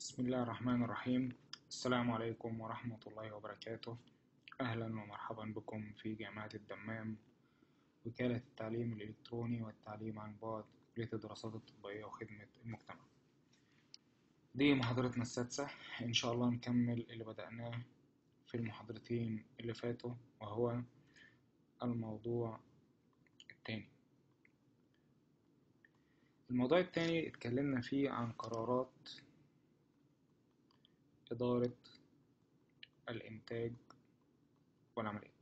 بسم الله الرحمن الرحيم السلام عليكم ورحمة الله وبركاته أهلا ومرحبا بكم في جامعة الدمام وكالة التعليم الإلكتروني والتعليم عن بعد كلية الدراسات الطبية وخدمة المجتمع دي محاضرتنا السادسة إن شاء الله نكمل اللي بدأناه في المحاضرتين اللي فاتوا وهو الموضوع التاني الموضوع التاني اتكلمنا فيه عن قرارات إدارة الإنتاج والعمليات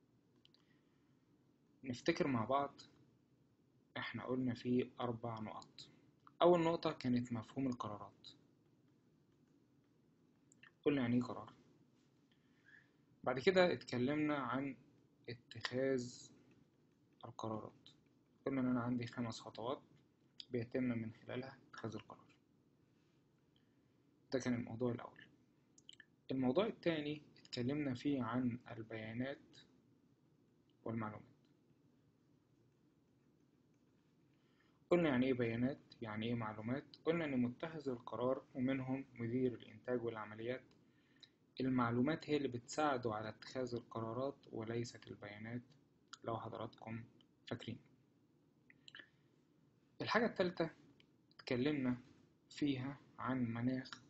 نفتكر مع بعض إحنا قلنا فيه أربع نقط أول نقطة كانت مفهوم القرارات قلنا يعني إيه قرار بعد كده اتكلمنا عن اتخاذ القرارات قلنا إن أنا عندي خمس خطوات بيتم من خلالها اتخاذ القرار ده كان الموضوع الأول الموضوع الثاني اتكلمنا فيه عن البيانات والمعلومات قلنا يعني ايه بيانات يعني ايه معلومات قلنا ان متخذ القرار ومنهم مدير الانتاج والعمليات المعلومات هي اللي بتساعده على اتخاذ القرارات وليست البيانات لو حضراتكم فاكرين الحاجة الثالثة اتكلمنا فيها عن مناخ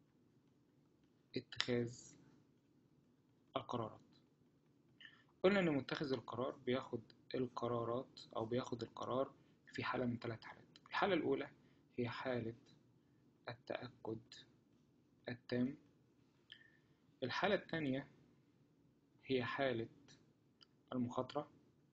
اتخاذ القرارات قلنا ان متخذ القرار بياخد القرارات او بياخد القرار في حالة من ثلاث حالات الحالة الاولى هي حالة التأكد التام الحالة الثانية هي حالة المخاطرة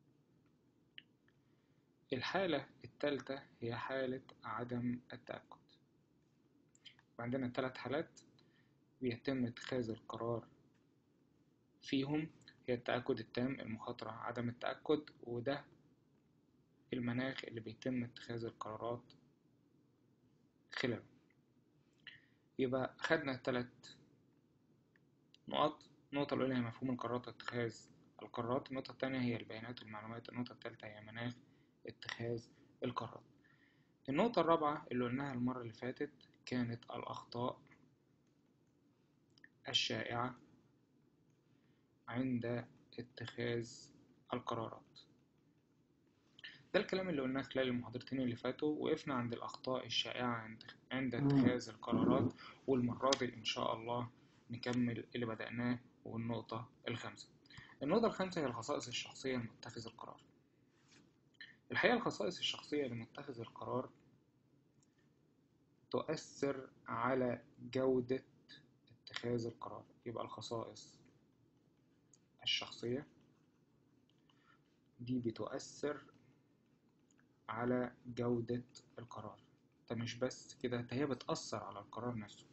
الحالة الثالثة هي حالة عدم التأكد وعندنا ثلاث حالات بيتم اتخاذ القرار فيهم هي التأكد التام المخاطرة عدم التأكد وده المناخ اللي بيتم اتخاذ القرارات خلاله يبقى خدنا ثلاث نقط النقطة الأولى هي مفهوم القرارات اتخاذ القرارات النقطة الثانية هي البيانات والمعلومات النقطة الثالثة هي مناخ اتخاذ القرارات النقطة الرابعة اللي قلناها المرة اللي فاتت كانت الأخطاء الشائعة عند اتخاذ القرارات ده الكلام اللي قلناه خلال المحاضرتين اللي فاتوا وقفنا عند الأخطاء الشائعة عند عند اتخاذ القرارات والمرة دي إن شاء الله نكمل اللي بدأناه والنقطة الخامسة النقطة الخامسة هي الخصائص الشخصية لمتخذ القرار الحقيقة الخصائص الشخصية لمتخذ القرار تؤثر على جودة اتخاذ القرار يبقى الخصائص الشخصية دي بتؤثر على جودة القرار ده مش بس كده ده هي بتأثر على القرار نفسه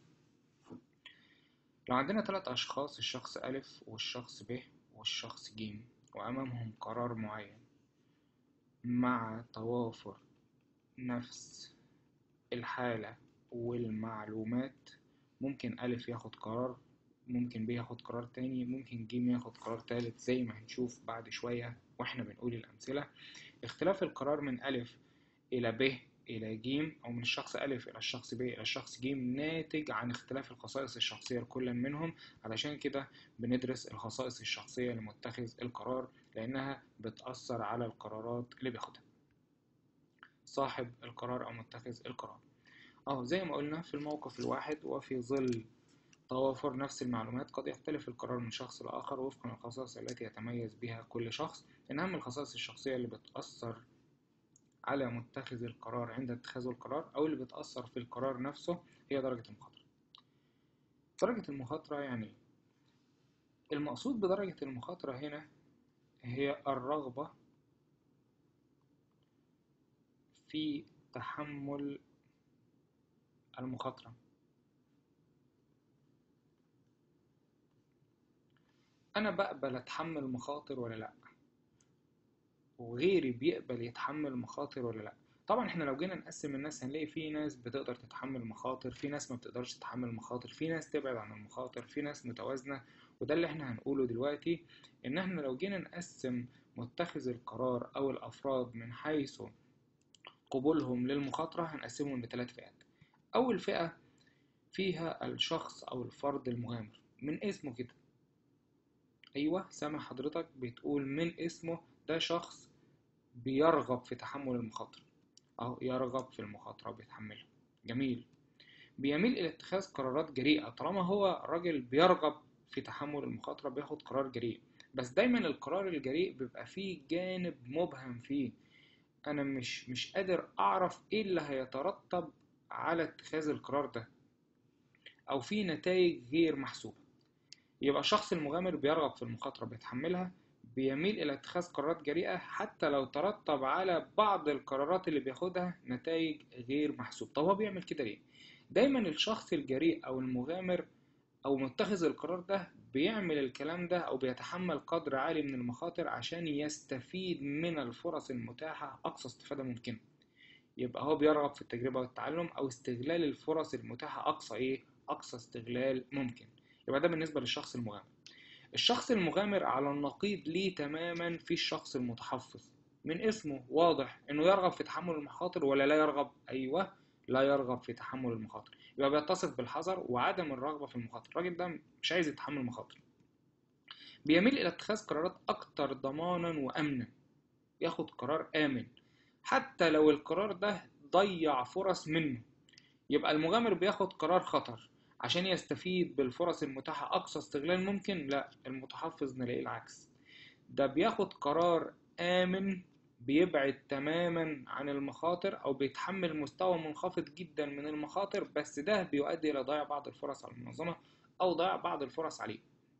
لو عندنا ثلاث أشخاص الشخص ألف والشخص ب والشخص ج وأمامهم قرار معين مع توافر نفس الحالة والمعلومات ممكن ألف ياخد قرار ممكن ب ياخد قرار تاني ممكن ج ياخد قرار تالت زي ما هنشوف بعد شوية واحنا بنقول الأمثلة اختلاف القرار من ألف إلى ب إلى ج أو من الشخص ألف إلى الشخص ب إلى الشخص ج ناتج عن اختلاف الخصائص الشخصية لكل منهم علشان كده بندرس الخصائص الشخصية لمتخذ القرار لأنها بتأثر على القرارات اللي بياخدها صاحب القرار أو متخذ القرار أهو زي ما قلنا في الموقف الواحد وفي ظل توافر نفس المعلومات قد يختلف القرار من شخص لآخر وفقا للخصائص التي يتميز بها كل شخص من أهم الخصائص الشخصية اللي بتأثر على متخذ القرار عند اتخاذ القرار أو اللي بتأثر في القرار نفسه هي درجة المخاطرة درجة المخاطرة يعني المقصود بدرجة المخاطرة هنا هي الرغبة في تحمل المخاطرة أنا بقبل أتحمل مخاطر ولا لأ وغيري بيقبل يتحمل مخاطر ولا لأ طبعا احنا لو جينا نقسم الناس هنلاقي في ناس بتقدر تتحمل مخاطر في ناس ما بتقدرش تتحمل مخاطر في ناس تبعد عن المخاطر في ناس متوازنة وده اللي احنا هنقوله دلوقتي ان احنا لو جينا نقسم متخذ القرار او الافراد من حيث قبولهم للمخاطرة هنقسمهم لثلاث فئات أول فئة فيها الشخص أو الفرد المغامر من اسمه كده أيوة سامع حضرتك بتقول من اسمه ده شخص بيرغب في تحمل المخاطر أو يرغب في المخاطرة وبيتحملها جميل بيميل إلى اتخاذ قرارات جريئة طالما هو راجل بيرغب في تحمل المخاطرة بياخد قرار جريء بس دايما القرار الجريء بيبقى فيه جانب مبهم فيه أنا مش مش قادر أعرف إيه اللي هيترتب على اتخاذ القرار ده أو في نتائج غير محسوبة يبقى الشخص المغامر بيرغب في المخاطرة بيتحملها بيميل إلى اتخاذ قرارات جريئة حتى لو ترتب على بعض القرارات اللي بياخدها نتائج غير محسوبة طب هو بيعمل كده ليه؟ دايما الشخص الجريء أو المغامر أو متخذ القرار ده بيعمل الكلام ده أو بيتحمل قدر عالي من المخاطر عشان يستفيد من الفرص المتاحة أقصى استفادة ممكنة يبقى هو بيرغب في التجربة والتعلم أو استغلال الفرص المتاحة أقصى إيه؟ أقصى استغلال ممكن يبقى ده بالنسبة للشخص المغامر الشخص المغامر على النقيض ليه تماما في الشخص المتحفظ من اسمه واضح انه يرغب في تحمل المخاطر ولا لا يرغب ايوه لا يرغب في تحمل المخاطر يبقى بيتصف بالحذر وعدم الرغبة في المخاطر الراجل ده مش عايز يتحمل المخاطر بيميل إلى اتخاذ قرارات أكتر ضمانا وأمنا ياخد قرار آمن حتى لو القرار ده ضيع فرص منه يبقى المغامر بياخد قرار خطر عشان يستفيد بالفرص المتاحة أقصى استغلال ممكن لا المتحفظ نلاقيه العكس ده بياخد قرار آمن بيبعد تماما عن المخاطر أو بيتحمل مستوى منخفض جدا من المخاطر بس ده بيؤدي إلى ضياع بعض الفرص على المنظمة أو ضياع بعض الفرص عليه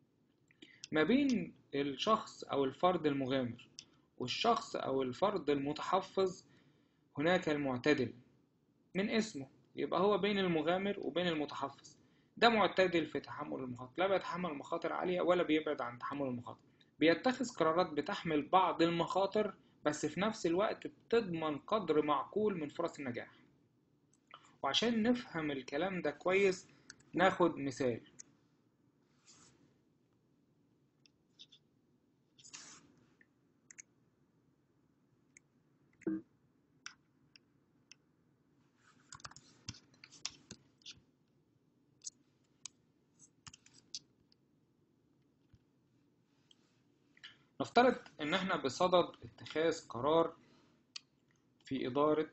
ما بين الشخص أو الفرد المغامر والشخص أو الفرد المتحفظ هناك المعتدل من اسمه يبقى هو بين المغامر وبين المتحفظ ده معتدل في تحمل المخاطر لا بيتحمل مخاطر عالية ولا بيبعد عن تحمل المخاطر بيتخذ قرارات بتحمل بعض المخاطر بس في نفس الوقت بتضمن قدر معقول من فرص النجاح وعشان نفهم الكلام ده كويس ناخد مثال نفترض ان احنا بصدد اتخاذ قرار في ادارة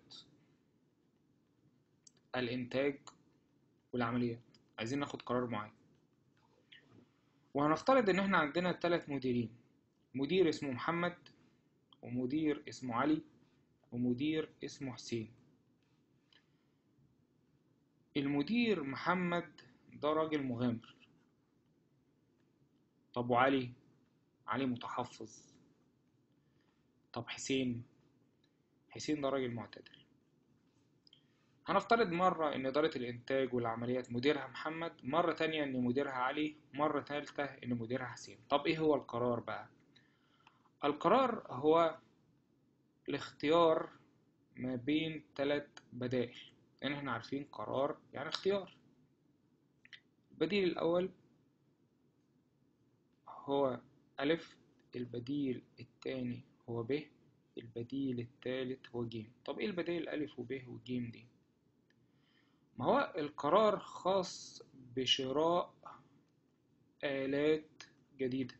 الانتاج والعمليات عايزين ناخد قرار معين وهنفترض ان احنا عندنا ثلاث مديرين مدير اسمه محمد ومدير اسمه علي ومدير اسمه حسين المدير محمد ده راجل مغامر طب وعلي علي متحفظ طب حسين حسين ده راجل معتدل هنفترض مرة إن إدارة الإنتاج والعمليات مديرها محمد مرة تانية إن مديرها علي مرة تالتة إن مديرها حسين طب إيه هو القرار بقى؟ القرار هو الاختيار ما بين تلات بدائل لأن إحنا عارفين قرار يعني اختيار البديل الأول هو ألف البديل التاني هو ب البديل التالت هو ج طب ايه البدائل الألف وب وج دي ما هو القرار خاص بشراء آلات جديدة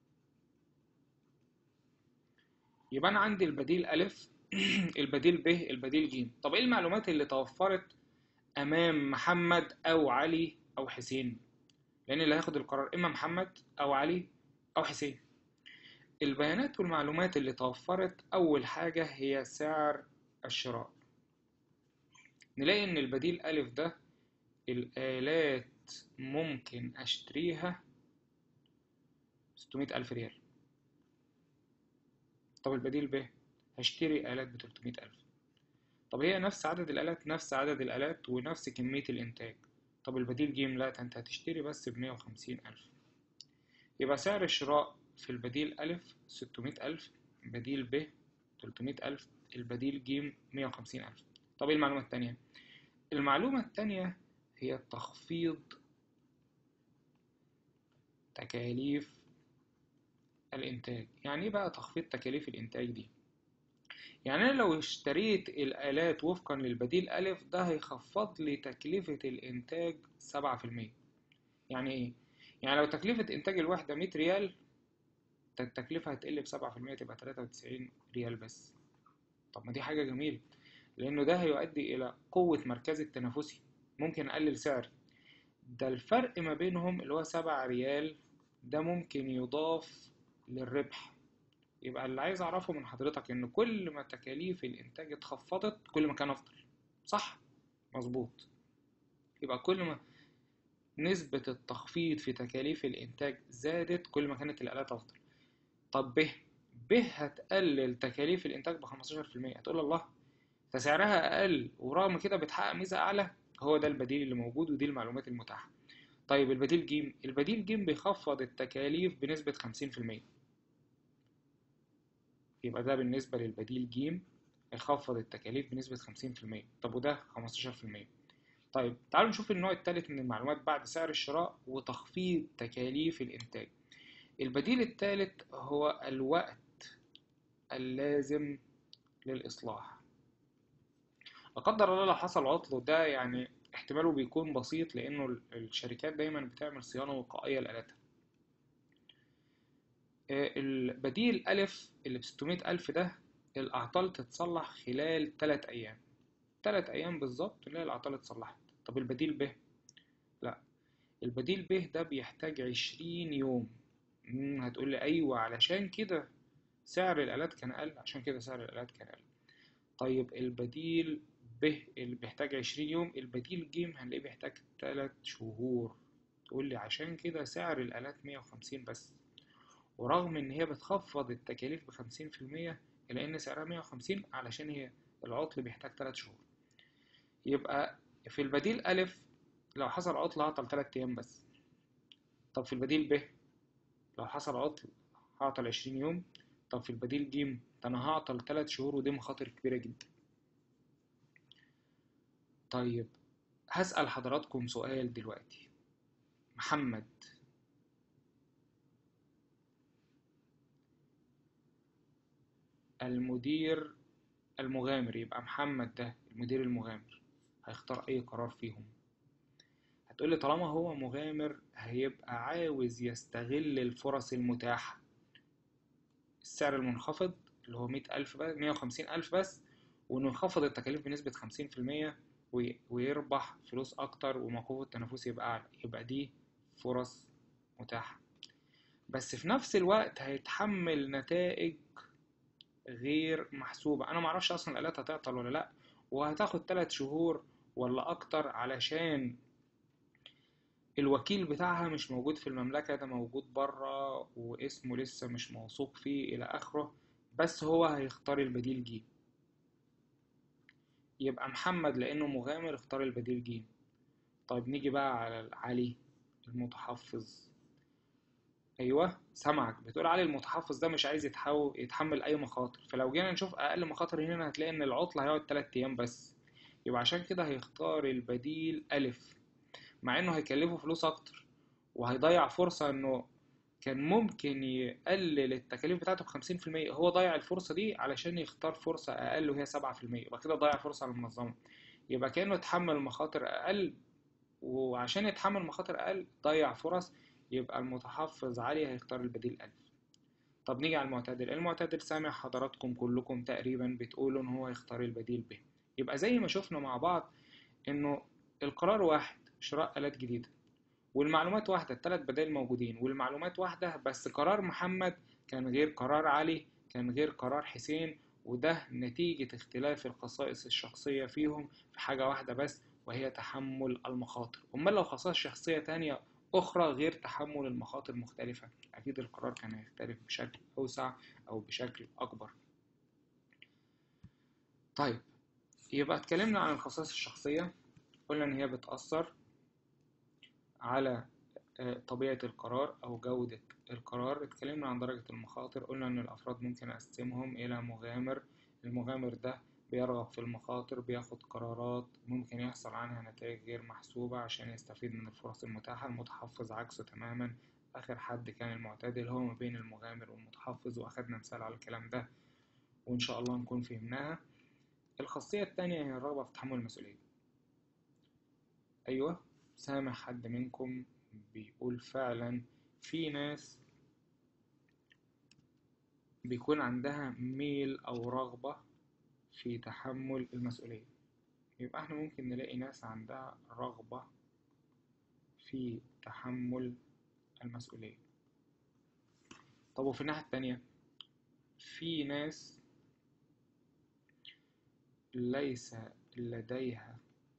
يبقى أنا عندي البديل ألف البديل ب البديل ج طب ايه المعلومات اللي توفرت أمام محمد أو علي أو حسين لأن اللي هياخد القرار إما محمد أو علي أو حسين البيانات والمعلومات اللي توفرت أول حاجة هي سعر الشراء نلاقي إن البديل ألف ده الآلات ممكن أشتريها ستمية ألف ريال طب البديل ب هشتري آلات بتلتمية ألف طب هي نفس عدد الآلات نفس عدد الآلات ونفس كمية الإنتاج طب البديل ج لا أنت هتشتري بس بمية وخمسين ألف يبقى سعر الشراء في البديل ألف ستمية ألف بديل ب تلتمية ألف البديل ج مية وخمسين ألف طب ايه المعلومة التانية؟ المعلومة التانية هي تخفيض تكاليف الإنتاج يعني ايه بقى تخفيض تكاليف الإنتاج دي؟ يعني أنا لو اشتريت الآلات وفقا للبديل ألف ده هيخفض لي تكلفة الإنتاج سبعة في المية يعني إيه؟ يعني لو تكلفة إنتاج الوحدة مية ريال التكلفة هتقل بسبعة في المية تبقى تلاتة وتسعين ريال بس طب ما دي حاجة جميلة لأنه ده هيؤدي إلى قوة مركزي التنافسي ممكن أقلل سعري ده الفرق ما بينهم اللي هو سبعة ريال ده ممكن يضاف للربح يبقى اللي عايز أعرفه من حضرتك إن كل ما تكاليف الإنتاج اتخفضت كل ما كان أفضل صح؟ مظبوط يبقى كل ما نسبة التخفيض في تكاليف الإنتاج زادت كل ما كانت الآلات أفضل طب ب ب هتقلل تكاليف الإنتاج بخمستاشر في المية هتقول الله ده سعرها أقل ورغم كده بتحقق ميزة أعلى هو ده البديل اللي موجود ودي المعلومات المتاحة طيب البديل ج البديل ج بيخفض التكاليف بنسبة خمسين في المية يبقى ده بالنسبة للبديل ج هيخفض التكاليف بنسبة خمسين في المية طب وده خمستاشر في المية طيب تعالوا نشوف النوع الثالث من المعلومات بعد سعر الشراء وتخفيض تكاليف الإنتاج البديل الثالث هو الوقت اللازم للإصلاح لا قدر الله لو حصل عطل وده يعني احتماله بيكون بسيط لأنه الشركات دايما بتعمل صيانة وقائية لآلاتها البديل ألف اللي بستمية ألف ده الأعطال تتصلح خلال تلات أيام تلات أيام بالظبط تلاقي الأعطال اتصلحت طب البديل ب لا البديل ب ده بيحتاج عشرين يوم هتقول لي أيوة علشان كده سعر الآلات كان أقل عشان كده سعر الآلات كان أقل طيب البديل ب اللي بيحتاج عشرين يوم البديل ج هنلاقيه بيحتاج تلات شهور تقول لي عشان كده سعر الآلات مية وخمسين بس ورغم إن هي بتخفض التكاليف بخمسين في المية إلا إن سعرها مية وخمسين علشان هي العطل بيحتاج تلات شهور يبقى في البديل ألف لو حصل عطل هعطل تلات أيام بس طب في البديل ب لو حصل عطل هعطل عشرين يوم طب في البديل ج ده أنا هعطل تلات شهور ودي مخاطر كبيرة جدا طيب هسأل حضراتكم سؤال دلوقتي محمد المدير المغامر يبقى محمد ده المدير المغامر هيختار أي قرار فيهم هتقولي طالما هو مغامر هيبقى عاوز يستغل الفرص المتاحة السعر المنخفض اللي هو مية ألف بس مية وخمسين ألف بس وإنه يخفض التكاليف بنسبة خمسين في المية ويربح فلوس أكتر وموقفه التنافسي يبقى أعلى يبقى دي فرص متاحة بس في نفس الوقت هيتحمل نتائج غير محسوبة أنا معرفش أصلا الآلات هتعطل ولا لأ وهتاخد تلات شهور ولا أكتر علشان الوكيل بتاعها مش موجود في المملكة ده موجود برا واسمه لسه مش موثوق فيه إلى آخره بس هو هيختار البديل ج يبقى محمد لأنه مغامر اختار البديل ج طيب نيجي بقى على علي المتحفظ ايوه سامعك بتقول علي المتحفظ ده مش عايز يتحو... يتحمل اي مخاطر فلو جينا نشوف اقل مخاطر هنا هتلاقي ان العطل هيقعد 3 ايام بس يبقى عشان كده هيختار البديل الف مع انه هيكلفه فلوس اكتر وهيضيع فرصة انه كان ممكن يقلل التكاليف بتاعته بخمسين في المية هو ضيع الفرصة دي علشان يختار فرصة أقل وهي سبعة في المية يبقى كده ضيع فرصة على المنظمة يبقى كأنه اتحمل مخاطر أقل وعشان يتحمل مخاطر أقل ضيع فرص يبقى المتحفظ علي هيختار البديل ألف طب نيجي على المعتدل المعتدل سامع حضراتكم كلكم تقريبا بتقولوا ان هو يختار البديل ب يبقى زي ما شفنا مع بعض انه القرار واحد شراء آلات جديدة والمعلومات واحدة التلات بدائل موجودين والمعلومات واحدة بس قرار محمد كان غير قرار علي كان غير قرار حسين وده نتيجة اختلاف الخصائص الشخصية فيهم في حاجة واحدة بس وهي تحمل المخاطر أمال لو خصائص شخصية تانية أخرى غير تحمل المخاطر مختلفة أكيد القرار كان هيختلف بشكل أوسع أو بشكل أكبر طيب يبقى اتكلمنا عن الخصائص الشخصية قلنا إن هي بتأثر على طبيعة القرار أو جودة القرار اتكلمنا عن درجة المخاطر قلنا إن الأفراد ممكن أقسمهم إلى مغامر المغامر ده بيرغب في المخاطر بياخد قرارات ممكن يحصل عنها نتائج غير محسوبة عشان يستفيد من الفرص المتاحة المتحفظ عكسه تماما آخر حد كان المعتدل هو ما بين المغامر والمتحفظ وأخدنا مثال على الكلام ده وإن شاء الله نكون فهمناها الخاصية التانية هي الرغبة في تحمل المسؤولية أيوة سامع حد منكم بيقول فعلا في ناس بيكون عندها ميل أو رغبة في تحمل المسؤولية يبقى احنا ممكن نلاقي ناس عندها رغبة في تحمل المسؤولية طب وفي الناحية التانية في ناس ليس لديها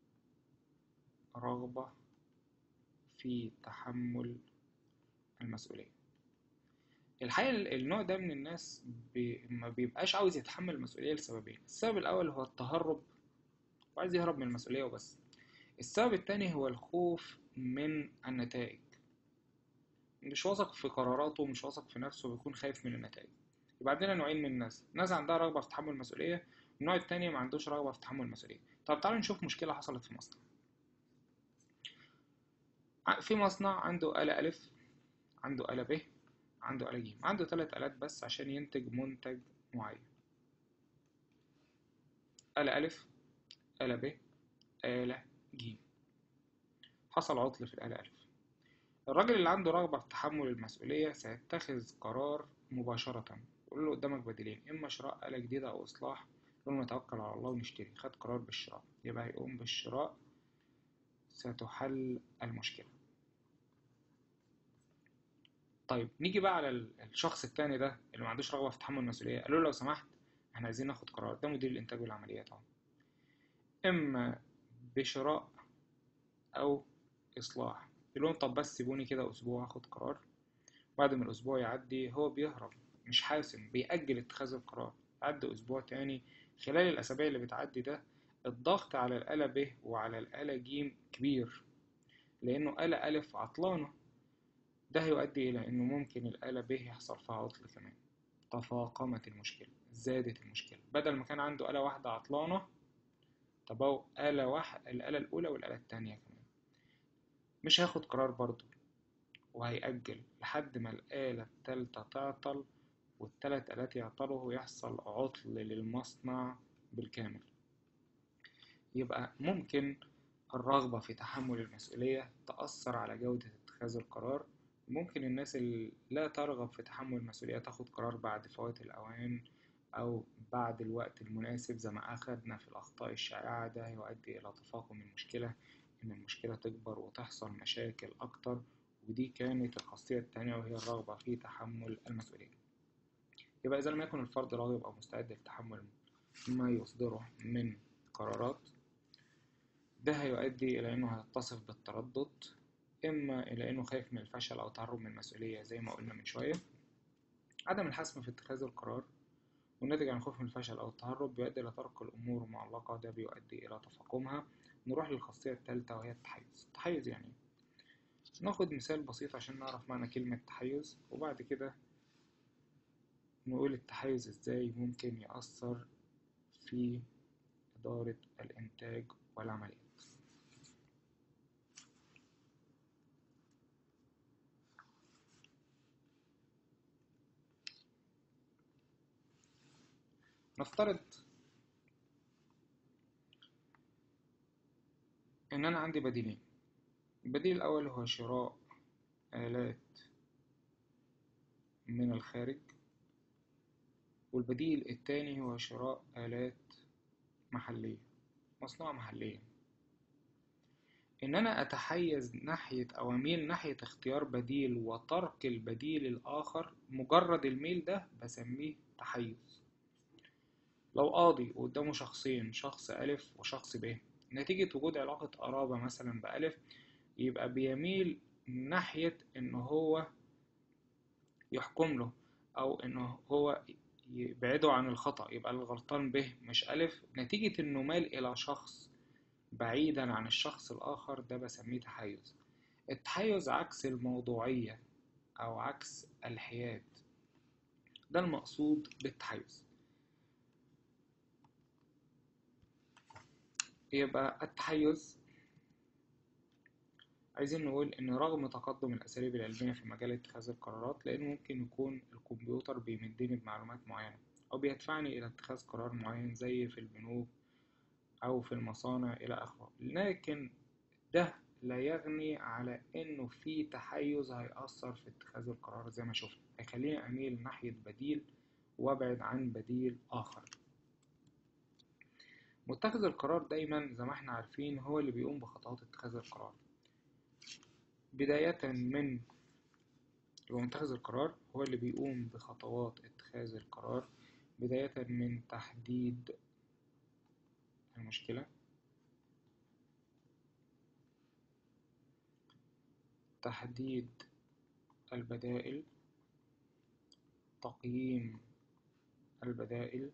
رغبة في تحمل المسؤولية الحقيقة النوع ده من الناس بي ما بيبقاش عاوز يتحمل المسؤولية لسببين السبب الأول هو التهرب وعايز يهرب من المسؤولية وبس السبب التاني هو الخوف من النتائج مش واثق في قراراته مش واثق في نفسه بيكون خايف من النتائج يبقى عندنا نوعين من الناس ناس عندها رغبة في تحمل المسؤولية والنوع التاني ما عندوش رغبة في تحمل المسؤولية طب تعالوا نشوف مشكلة حصلت في مصنع في مصنع عنده آلة ألف عنده آلة ب عنده آلة ج عنده ثلاث آلات بس عشان ينتج منتج معين آلة ألف آلة ب آلة ج حصل عطل في الآلة ألف الراجل اللي عنده رغبة في تحمل المسؤولية سيتخذ قرار مباشرة يقول له قدامك بديلين إما شراء آلة جديدة أو إصلاح يقول له نتوكل على الله ونشتري خد قرار بالشراء يبقى هيقوم بالشراء ستحل المشكلة طيب نيجي بقى على الشخص التاني ده اللي ما عندوش رغبة في تحمل المسؤولية قالوا له لو سمحت احنا عايزين ناخد قرار ده مدير الإنتاج والعمليات اهو إما بشراء أو إصلاح يقول لهم طب بس سيبوني كده أسبوع آخد قرار بعد ما الأسبوع يعدي هو بيهرب مش حاسم بيأجل اتخاذ القرار يعدي أسبوع تاني خلال الأسابيع اللي بتعدي ده الضغط على الآلة ب وعلى الآلة ج كبير لأنه آلة ألف عطلانة ده هيؤدي إلى إنه ممكن الآلة ب يحصل فيها عطل كمان تفاقمت المشكلة زادت المشكلة بدل ما كان عنده آلة واحدة عطلانة تبقوا آلة واحد الآلة الأولى والآلة التانية كمان مش هياخد قرار برضه وهيأجل لحد ما الآلة التالتة تعطل والتلات آلات يعطلوا ويحصل عطل للمصنع بالكامل يبقى ممكن الرغبة في تحمل المسؤولية تأثر على جودة اتخاذ القرار ممكن الناس اللي لا ترغب في تحمل المسؤولية تاخد قرار بعد فوات الأوان أو بعد الوقت المناسب زي ما أخدنا في الأخطاء الشائعة ده يؤدي إلى تفاقم المشكلة إن المشكلة تكبر وتحصل مشاكل أكتر ودي كانت الخاصية التانية وهي الرغبة في تحمل المسؤولية يبقى إذا لم يكن الفرد راغب أو مستعد لتحمل ما يصدره من قرارات ده هيؤدي إلى إنه هيتصف بالتردد إما إلى إنه خايف من الفشل أو تهرب من المسؤولية زي ما قلنا من شوية عدم الحسم في اتخاذ القرار والناتج عن الخوف من الفشل أو التهرب بيؤدي إلى ترك الأمور المعلقة ده بيؤدي إلى تفاقمها نروح للخاصية الثالثة وهي التحيز التحيز يعني ناخد مثال بسيط عشان نعرف معنى كلمة تحيز وبعد كده نقول التحيز ازاي ممكن يأثر في إدارة الإنتاج والعمليات نفترض إن أنا عندي بديلين البديل الأول هو شراء آلات من الخارج والبديل التاني هو شراء آلات محلية مصنوعة محليا إن أنا أتحيز ناحية أو أميل ناحية اختيار بديل وترك البديل الآخر مجرد الميل ده بسميه تحيز لو قاضي قدامه شخصين شخص ألف وشخص ب نتيجة وجود علاقة قرابة مثلا بألف يبقى بيميل ناحية إن هو يحكم له أو إنه هو يبعده عن الخطأ يبقى الغلطان به مش ألف نتيجة إنه مال إلى شخص بعيدا عن الشخص الآخر ده بسميه تحيز التحيز عكس الموضوعية أو عكس الحياد ده المقصود بالتحيز يبقى التحيز عايزين نقول إن رغم تقدم الأساليب العلمية في مجال اتخاذ القرارات لأنه ممكن يكون الكمبيوتر بيمدني بمعلومات معينة أو بيدفعني إلى اتخاذ قرار معين زي في البنوك أو في المصانع إلى آخره لكن ده لا يغني على إنه في تحيز هيأثر في اتخاذ القرار زي ما شفنا هيخليني أميل ناحية بديل وأبعد عن بديل آخر متخذ القرار دايما زي ما احنا عارفين هو اللي بيقوم بخطوات اتخاذ القرار بداية من يبقى متخذ القرار هو اللي بيقوم بخطوات اتخاذ القرار بداية من تحديد المشكلة تحديد البدائل تقييم البدائل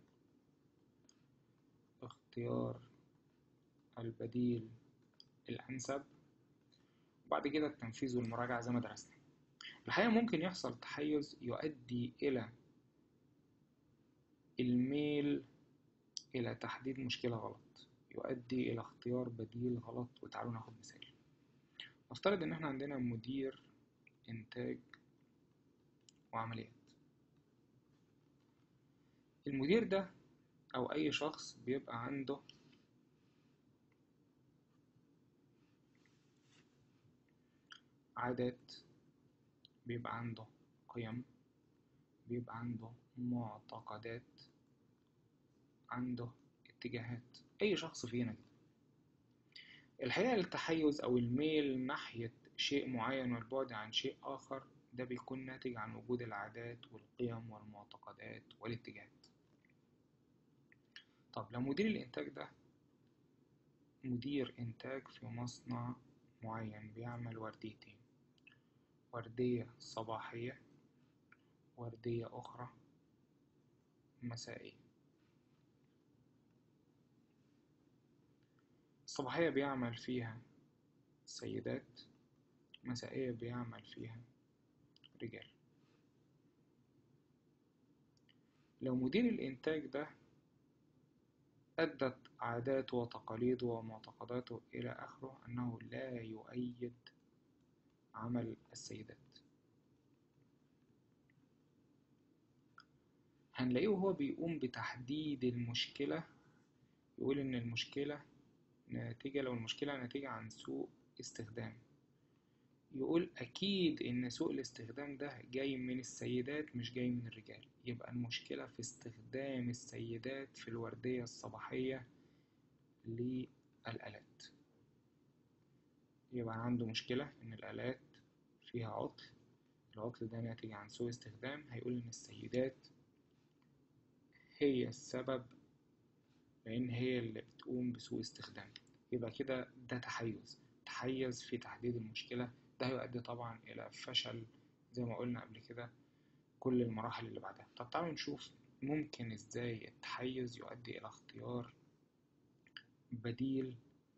اختيار البديل الأنسب وبعد كده التنفيذ والمراجعة زي ما درسنا الحقيقة ممكن يحصل تحيز يؤدي إلى الميل إلى تحديد مشكلة غلط يؤدي إلى اختيار بديل غلط وتعالوا ناخد مثال نفترض إن احنا عندنا مدير إنتاج وعمليات المدير ده أو أي شخص بيبقى عنده عادات بيبقى عنده قيم بيبقى عنده معتقدات عنده اتجاهات أي شخص فينا كده الحقيقة التحيز أو الميل ناحية شيء معين والبعد عن شيء آخر ده بيكون ناتج عن وجود العادات والقيم والمعتقدات والاتجاهات طب لو مدير الإنتاج ده مدير إنتاج في مصنع معين بيعمل ورديتين وردية صباحية وردية أخرى مسائية الصباحية بيعمل فيها سيدات مسائية بيعمل فيها رجال لو مدير الإنتاج ده أدت عاداته وتقاليده ومعتقداته إلى آخره أنه لا يؤيد عمل السيدات هنلاقيه وهو بيقوم بتحديد المشكلة يقول إن المشكلة ناتجة لو المشكلة ناتجة عن سوء استخدام يقول أكيد إن سوء الاستخدام ده جاي من السيدات مش جاي من الرجال يبقى المشكلة في استخدام السيدات في الوردية الصباحية للآلات يبقى عنده مشكلة إن الآلات فيها عطل العطل ده ناتج عن سوء استخدام هيقول إن السيدات هي السبب لأن هي اللي بتقوم بسوء استخدام يبقى كده ده تحيز تحيز في تحديد المشكلة ده هيؤدي طبعا إلى فشل زي ما قلنا قبل كده كل المراحل اللي بعدها طب تعالوا نشوف ممكن إزاي التحيز يؤدي إلى اختيار بديل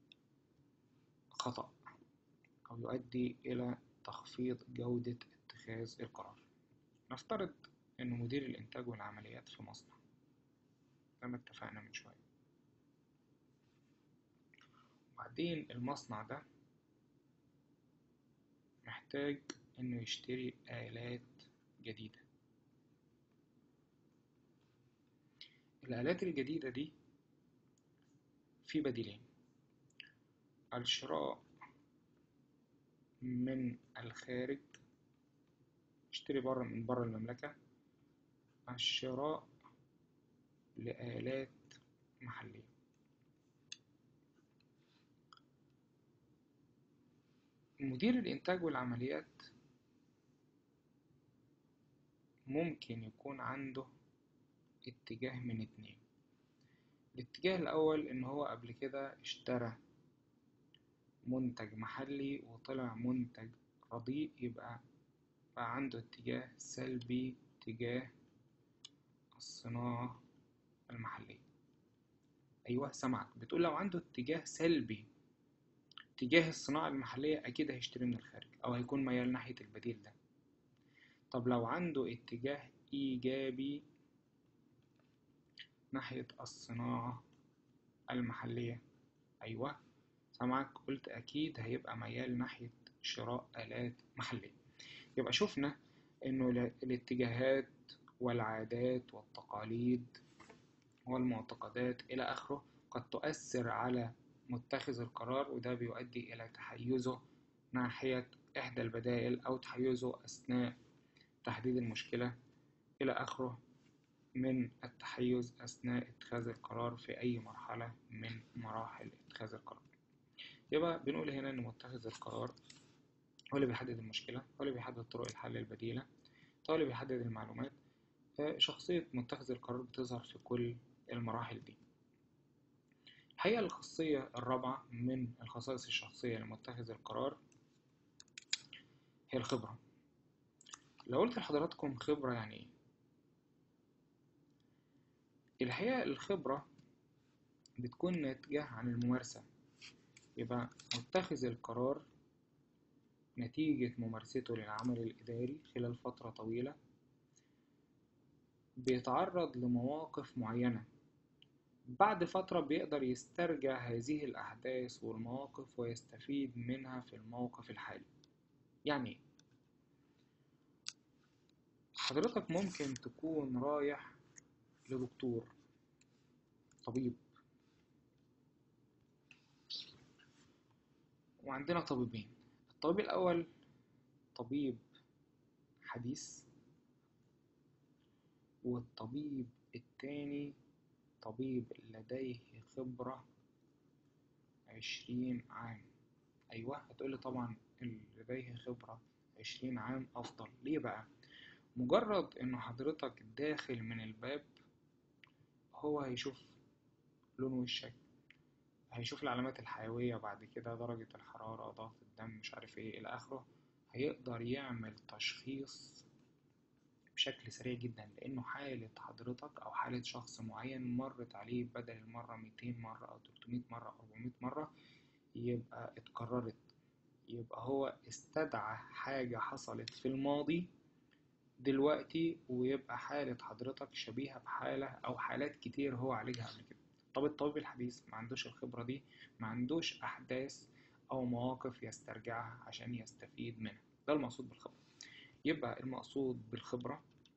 خطأ أو يؤدي إلى تخفيض جودة اتخاذ القرار نفترض إن مدير الإنتاج والعمليات في مصنع زي ما اتفقنا من شوية وبعدين المصنع ده محتاج إنه يشتري آلات جديدة الآلات الجديدة دي في بديلين الشراء من الخارج اشتري بره من بره المملكة الشراء لآلات محلية مدير الإنتاج والعمليات ممكن يكون عنده اتجاه من اتنين الاتجاه الأول إن هو قبل كده اشترى منتج محلي وطلع منتج رديء يبقى بقى عنده اتجاه سلبي تجاه الصناعة المحلية أيوة سمعك بتقول لو عنده اتجاه سلبي تجاه الصناعة المحلية أكيد هيشتري من الخارج أو هيكون ميال ناحية البديل ده طب لو عنده اتجاه إيجابي ناحية الصناعة المحلية أيوة سمعك قلت أكيد هيبقى ميال ناحية شراء آلات محلية يبقى شفنا إنه الاتجاهات والعادات والتقاليد والمعتقدات إلى آخره قد تؤثر على متخذ القرار وده بيؤدي إلى تحيزه ناحية إحدى البدائل أو تحيزه أثناء تحديد المشكلة إلى آخره من التحيز أثناء اتخاذ القرار في أي مرحلة من مراحل اتخاذ القرار يبقى بنقول هنا إن متخذ القرار هو اللي بيحدد المشكلة هو اللي بيحدد طرق الحل البديلة هو اللي بيحدد المعلومات شخصية متخذ القرار بتظهر في كل المراحل دي الحقيقة الخاصية الرابعة من الخصائص الشخصية لمتخذ القرار هي الخبرة لو قلت لحضراتكم خبرة يعني ايه الحقيقة الخبرة بتكون ناتجة عن الممارسة يبقى متخذ القرار نتيجة ممارسته للعمل الإداري خلال فترة طويلة بيتعرض لمواقف معينة بعد فترة بيقدر يسترجع هذه الأحداث والمواقف ويستفيد منها في الموقف الحالي يعني حضرتك ممكن تكون رايح لدكتور طبيب وعندنا طبيبين الطبيب الأول طبيب حديث والطبيب التاني طبيب لديه خبرة عشرين عام أيوة هتقولي طبعا اللي لديه خبرة عشرين عام أفضل ليه بقى؟ مجرد إنه حضرتك داخل من الباب هو هيشوف لون وشك هيشوف العلامات الحيوية بعد كده درجة الحرارة ضغط الدم مش عارف ايه إلى آخره هيقدر يعمل تشخيص بشكل سريع جدا لأنه حالة حضرتك أو حالة شخص معين مرت عليه بدل المرة 200 مرة أو 300 مرة أو 400 مرة يبقى اتكررت يبقى هو استدعى حاجة حصلت في الماضي دلوقتي ويبقى حالة حضرتك شبيهة بحالة أو حالات كتير هو عالجها قبل كده طب الطبيب الحديث ما عندوش الخبرة دي ما عندوش أحداث أو مواقف يسترجعها عشان يستفيد منها ده المقصود بالخبرة يبقى المقصود بالخبرة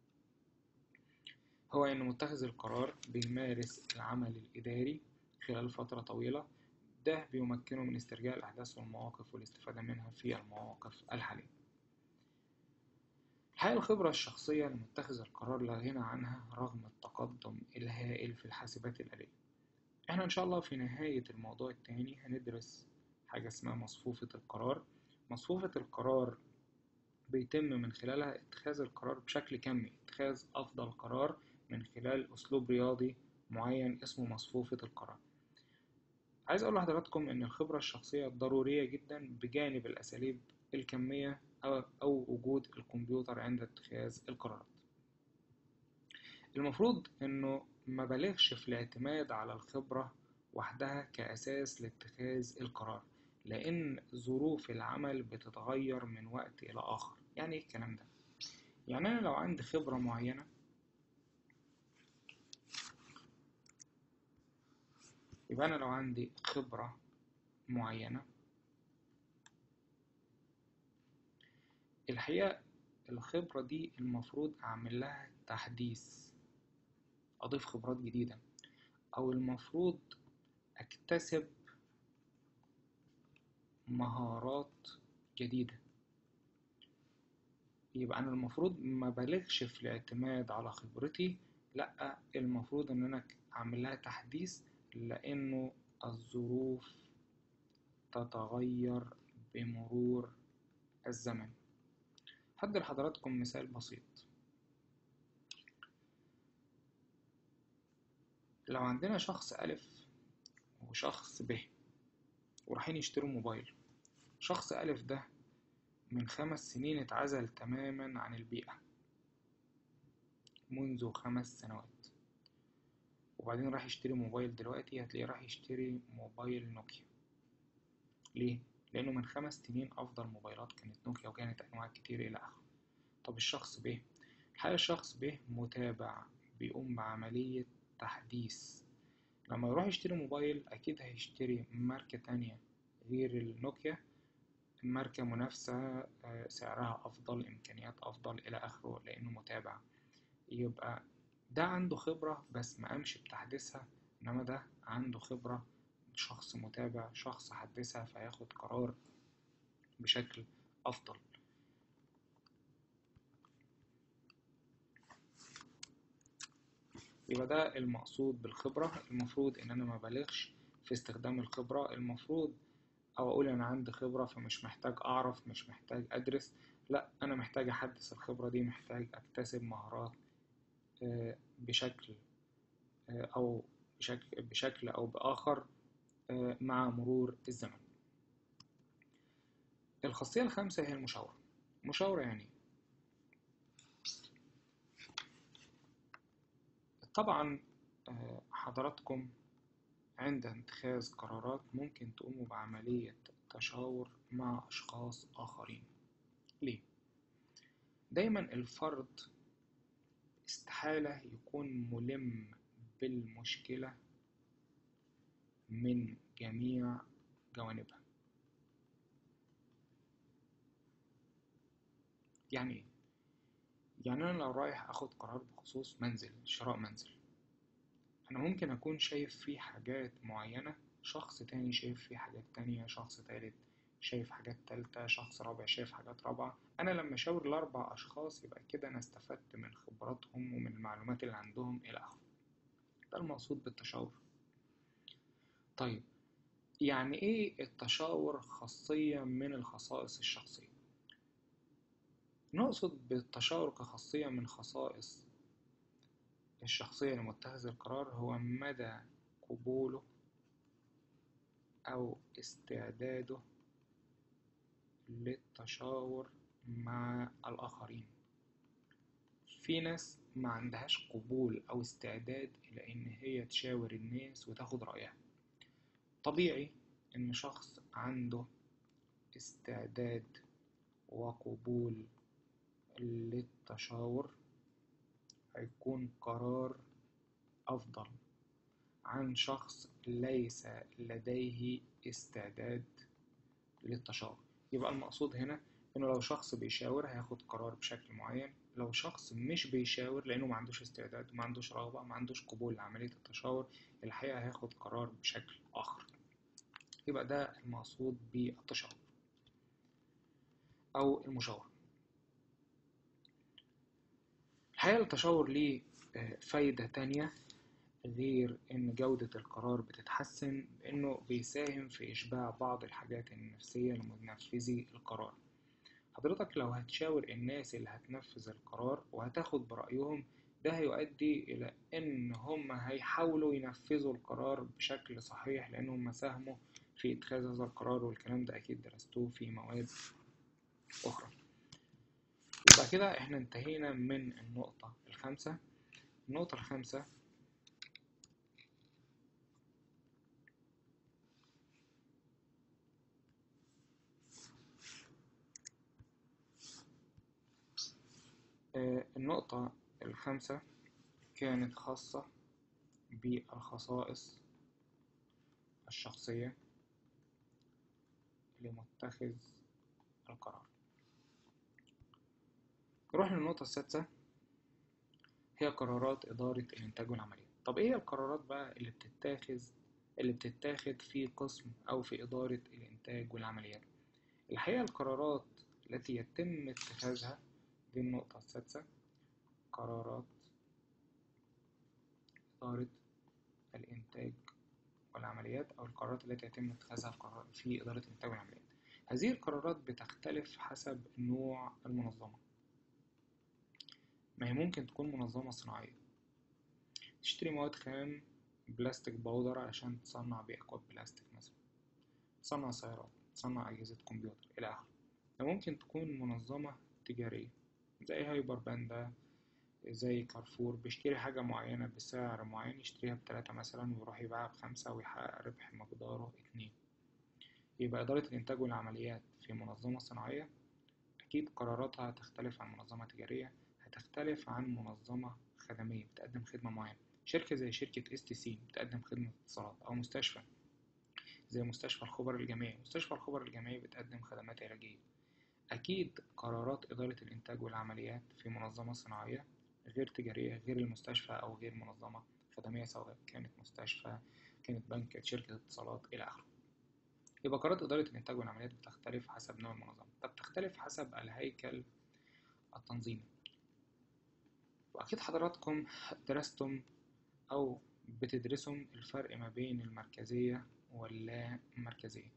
هو إن متخذ القرار بيمارس العمل الإداري خلال فترة طويلة ده بيمكنه من استرجاع الأحداث والمواقف والاستفادة منها في المواقف الحالية الحقيقة الخبرة الشخصية لمتخذ القرار لا غنى عنها رغم التقدم الهائل في الحاسبات الآلية احنا ان شاء الله في نهاية الموضوع التاني هندرس حاجة اسمها مصفوفة القرار مصفوفة القرار بيتم من خلالها اتخاذ القرار بشكل كمي اتخاذ افضل قرار من خلال اسلوب رياضي معين اسمه مصفوفة القرار عايز اقول لحضراتكم ان الخبرة الشخصية ضرورية جدا بجانب الاساليب الكمية او, أو وجود الكمبيوتر عند اتخاذ القرارات المفروض انه ما بلغش في الاعتماد على الخبرة وحدها كأساس لاتخاذ القرار لأن ظروف العمل بتتغير من وقت إلى آخر يعني إيه الكلام ده؟ يعني أنا لو عندي خبرة معينة يبقى أنا لو عندي خبرة معينة الحقيقة الخبرة دي المفروض أعمل لها تحديث أضيف خبرات جديدة أو المفروض أكتسب مهارات جديدة يبقى أنا المفروض ما بلغش في الاعتماد على خبرتي لأ المفروض إن أنا أعمل لها تحديث لأنه الظروف تتغير بمرور الزمن هدي لحضراتكم مثال بسيط لو عندنا شخص ألف وشخص ب ورايحين يشتروا موبايل شخص ألف ده من خمس سنين اتعزل تماما عن البيئة منذ خمس سنوات وبعدين راح يشتري موبايل دلوقتي هتلاقيه راح يشتري موبايل نوكيا ليه؟ لأنه من خمس سنين أفضل موبايلات كانت نوكيا وكانت أنواع كتير إلى آخره طب الشخص ب الحقيقة الشخص ب متابع بيقوم بعملية تحديث لما يروح يشتري موبايل أكيد هيشتري ماركة تانية غير النوكيا ماركة منافسة سعرها أفضل إمكانيات أفضل إلى آخره لأنه متابع يبقى ده عنده خبرة بس ما قامش بتحديثها إنما ده عنده خبرة شخص متابع شخص حدثها فياخد قرار بشكل أفضل يبقى ده المقصود بالخبرة المفروض إن أنا ما بلغش في استخدام الخبرة المفروض أو أقول أنا عندي خبرة فمش محتاج أعرف مش محتاج أدرس لا أنا محتاج أحدث الخبرة دي محتاج أكتسب مهارات بشكل أو بشكل, بشكل أو بآخر مع مرور الزمن الخاصية الخامسة هي المشاورة المشاورة يعني طبعا حضراتكم عند اتخاذ قرارات ممكن تقوموا بعملية تشاور مع أشخاص آخرين ليه؟ دايما الفرد استحالة يكون ملم بالمشكلة من جميع جوانبها يعني ايه؟ يعني أنا لو رايح أخد قرار بخصوص منزل شراء منزل أنا ممكن أكون شايف فيه حاجات معينة شخص تاني شايف فيه حاجات تانية شخص تالت شايف حاجات تالتة شخص رابع شايف حاجات رابعة أنا لما أشاور الأربع أشخاص يبقى كده أنا استفدت من خبراتهم ومن المعلومات اللي عندهم إلى آخره ده المقصود بالتشاور طيب يعني إيه التشاور خاصية من الخصائص الشخصية نقصد بالتشاور كخاصية من خصائص الشخصية لمتخذ القرار هو مدى قبوله أو استعداده للتشاور مع الآخرين في ناس ما عندهاش قبول أو استعداد إلى إن هي تشاور الناس وتاخد رأيها طبيعي إن شخص عنده استعداد وقبول للتشاور هيكون قرار أفضل عن شخص ليس لديه استعداد للتشاور يبقى المقصود هنا إنه لو شخص بيشاور هياخد قرار بشكل معين لو شخص مش بيشاور لأنه ما عندوش استعداد وما عندوش رغبة ما عندوش قبول لعملية التشاور الحقيقة هياخد قرار بشكل آخر يبقى ده المقصود بالتشاور أو المشاورة الحقيقة التشاور ليه فايدة تانية غير إن جودة القرار بتتحسن بإنه بيساهم في إشباع بعض الحاجات النفسية لمنفذي القرار حضرتك لو هتشاور الناس اللي هتنفذ القرار وهتاخد برأيهم ده هيؤدي إلى إن هم هيحاولوا ينفذوا القرار بشكل صحيح لأنهم ساهموا في اتخاذ هذا القرار والكلام ده أكيد درستوه في مواد أخرى يبقى كده احنا انتهينا من النقطة الخامسة النقطة الخامسة النقطة الخامسة كانت خاصة بالخصائص الشخصية لمتخذ القرار نروح للنقطة السادسة هي قرارات إدارة الإنتاج والعمليات طب إيه القرارات بقى اللي بتتاخذ اللي بتتاخد في قسم أو في إدارة الإنتاج والعمليات الحقيقة القرارات التي يتم اتخاذها دي النقطة السادسة قرارات إدارة الإنتاج والعمليات أو القرارات التي يتم اتخاذها في إدارة الإنتاج والعمليات هذه القرارات بتختلف حسب نوع المنظمة ما هي ممكن تكون منظمة صناعية تشتري مواد خام بلاستيك باودر عشان تصنع بيه أكواب بلاستيك مثلا تصنع سيارات تصنع أجهزة كمبيوتر إلى آخره ممكن تكون منظمة تجارية زي هايبر باندا زي كارفور بيشتري حاجة معينة بسعر معين يشتريها بتلاتة مثلا ويروح يبيعها بخمسة ويحقق ربح مقداره اتنين يبقى إدارة الإنتاج والعمليات في منظمة صناعية أكيد قراراتها هتختلف عن منظمة تجارية هتختلف عن منظمة خدمية بتقدم خدمة معينة شركة زي شركة اس تي سي بتقدم خدمة اتصالات أو مستشفى زي مستشفى الخبر الجامعي مستشفى الخبر الجامعي بتقدم خدمات علاجية أكيد قرارات إدارة الإنتاج والعمليات في منظمة صناعية غير تجارية غير المستشفى أو غير منظمة خدمية سواء كانت مستشفى كانت بنك كانت شركة اتصالات إلى آخره يبقى قرارات إدارة الإنتاج والعمليات بتختلف حسب نوع المنظمة طب تختلف حسب الهيكل التنظيمي وأكيد حضراتكم درستم أو بتدرسهم الفرق ما بين المركزية واللا مركزية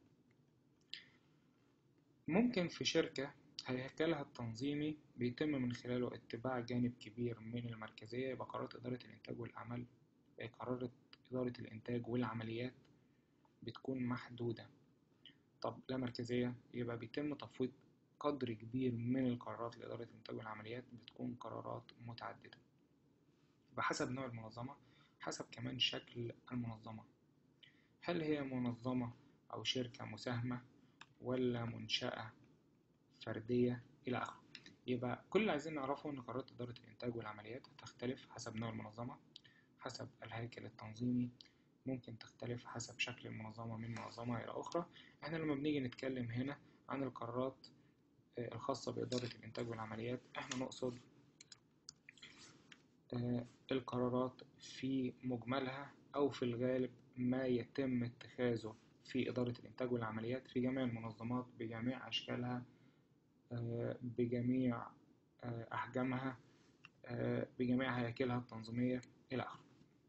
ممكن في شركة هيكلها التنظيمي بيتم من خلاله اتباع جانب كبير من المركزية يبقى قرارات إدارة الإنتاج والعمل قرارات إدارة الإنتاج والعمليات بتكون محدودة طب لا مركزية يبقى بيتم تفويض قدر كبير من القرارات لإدارة الإنتاج والعمليات بتكون قرارات متعددة بحسب نوع المنظمة حسب كمان شكل المنظمة هل هي منظمة أو شركة مساهمة ولا منشأة فردية إلى آخره يبقى كل اللي عايزين نعرفه إن قرارات إدارة الإنتاج والعمليات هتختلف حسب نوع المنظمة حسب الهيكل التنظيمي ممكن تختلف حسب شكل المنظمة من منظمة إلى أخرى إحنا لما بنيجي نتكلم هنا عن القرارات الخاصة بإدارة الإنتاج والعمليات إحنا نقصد القرارات في مجملها أو في الغالب ما يتم اتخاذه في إدارة الإنتاج والعمليات في جميع المنظمات بجميع أشكالها بجميع أحجامها بجميع هياكلها التنظيمية إلى آخره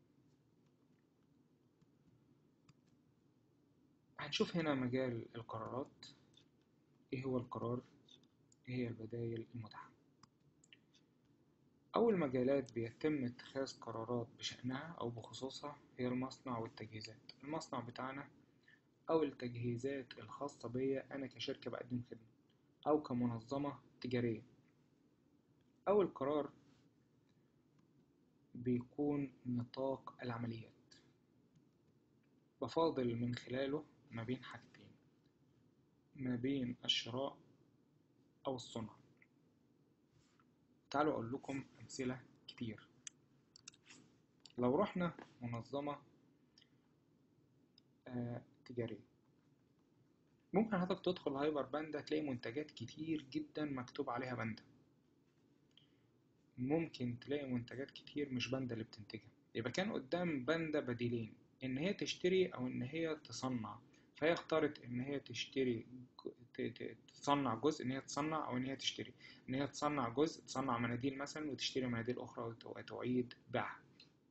هنشوف هنا مجال القرارات إيه هو القرار إيه هي البدايل المتاحة أول مجالات بيتم اتخاذ قرارات بشأنها أو بخصوصها هي المصنع والتجهيزات المصنع بتاعنا أو التجهيزات الخاصة بيا أنا كشركة بقدم خدمة أو كمنظمة تجارية أول قرار بيكون نطاق العمليات بفاضل من خلاله ما بين حاجتين ما بين الشراء أو الصنع تعالوا أقول لكم أمثلة كتير لو رحنا منظمة آه تجارية ممكن حضرتك تدخل هايبر باندا تلاقي منتجات كتير جدا مكتوب عليها باندا ممكن تلاقي منتجات كتير مش باندا اللي بتنتجها يبقى كان قدام باندا بديلين ان هي تشتري او ان هي تصنع فهي اختارت ان هي تشتري تصنع جزء ان هي تصنع او ان هي تشتري ان هي تصنع جزء تصنع مناديل مثلا وتشتري مناديل اخرى وتعيد بيعها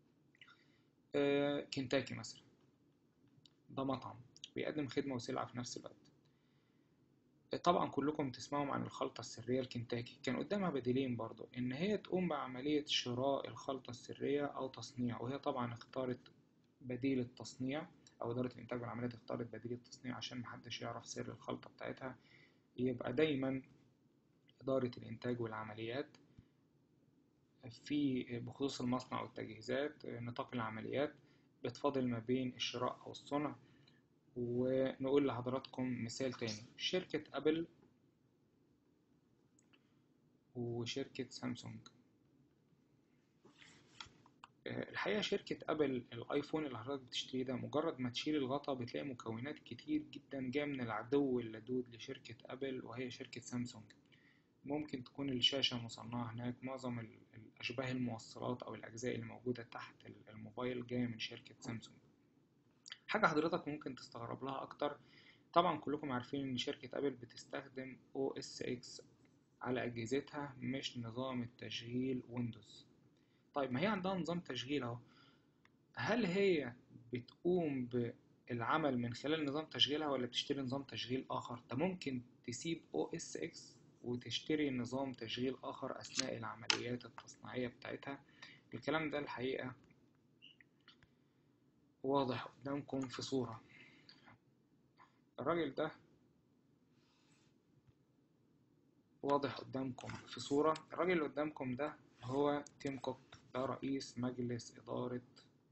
أه كنتاكي مثلا ده مطعم بيقدم خدمة وسلعة في نفس الوقت طبعا كلكم تسمعوا عن الخلطة السرية الكنتاكي كان قدامها بديلين برضو ان هي تقوم بعملية شراء الخلطة السرية او تصنيع وهي طبعا اختارت بديل التصنيع او ادارة الانتاج والعمليات اختارت بديل التصنيع عشان محدش يعرف سر الخلطة بتاعتها يبقى دايما ادارة الانتاج والعمليات في بخصوص المصنع والتجهيزات نطاق العمليات بتفاضل ما بين الشراء او الصنع ونقول لحضراتكم مثال تاني شركة أبل وشركة سامسونج الحقيقة شركة أبل الآيفون اللي حضرتك بتشتريه ده مجرد ما تشيل الغطا بتلاقي مكونات كتير جدا جاية من العدو اللدود لشركة أبل وهي شركة سامسونج ممكن تكون الشاشة مصنعة هناك معظم الأشباه الموصلات أو الأجزاء الموجودة تحت الموبايل جاية من شركة سامسونج حاجة حضرتك ممكن تستغرب لها أكتر طبعا كلكم عارفين إن شركة أبل بتستخدم OS X على أجهزتها مش نظام التشغيل ويندوز طيب ما هي عندها نظام تشغيل أهو هل هي بتقوم بالعمل من خلال نظام تشغيلها ولا بتشتري نظام تشغيل آخر ده ممكن تسيب OS X وتشتري نظام تشغيل آخر أثناء العمليات التصنيعية بتاعتها الكلام ده الحقيقة واضح قدامكم في صورة الراجل ده واضح قدامكم في صورة الراجل اللي قدامكم ده هو تيم كوك ده رئيس مجلس إدارة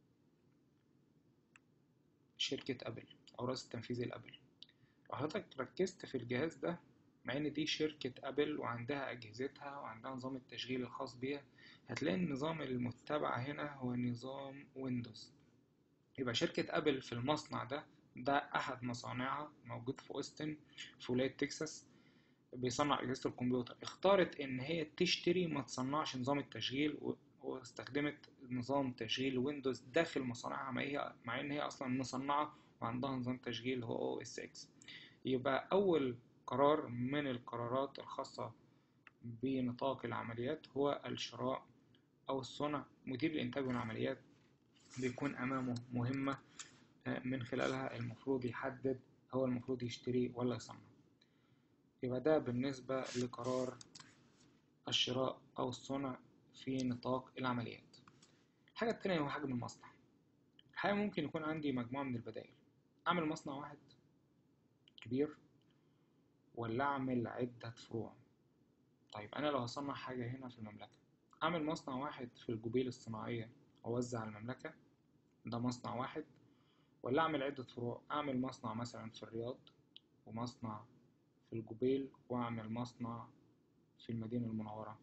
شركة أبل أو رئيس التنفيذي لأبل لو حضرتك ركزت في الجهاز ده مع إن دي شركة أبل وعندها أجهزتها وعندها نظام التشغيل الخاص بيها هتلاقي النظام المتبع هنا هو نظام ويندوز يبقى شركة أبل في المصنع ده ده أحد مصانعها موجود في أوستن في ولاية تكساس بيصنع أجهزة الكمبيوتر اختارت إن هي تشتري ما تصنعش نظام التشغيل واستخدمت نظام تشغيل ويندوز داخل مصانعها مع هي مع ان هي اصلا مصنعه وعندها نظام تشغيل هو او اس اكس يبقى اول قرار من القرارات الخاصه بنطاق العمليات هو الشراء او الصنع مدير الانتاج والعمليات بيكون امامه مهمه من خلالها المفروض يحدد هو المفروض يشتري ولا يصنع يبقى ده بالنسبة لقرار الشراء أو الصنع في نطاق العمليات الحاجة التانية هو حجم المصنع الحقيقة ممكن يكون عندي مجموعة من البدائل أعمل مصنع واحد كبير ولا أعمل عدة فروع طيب أنا لو هصنع حاجة هنا في المملكة أعمل مصنع واحد في الجبيل الصناعية وأوزع على المملكة ده مصنع واحد ولا أعمل عدة فروع أعمل مصنع مثلا في الرياض ومصنع في الجبيل وأعمل مصنع في المدينة المنورة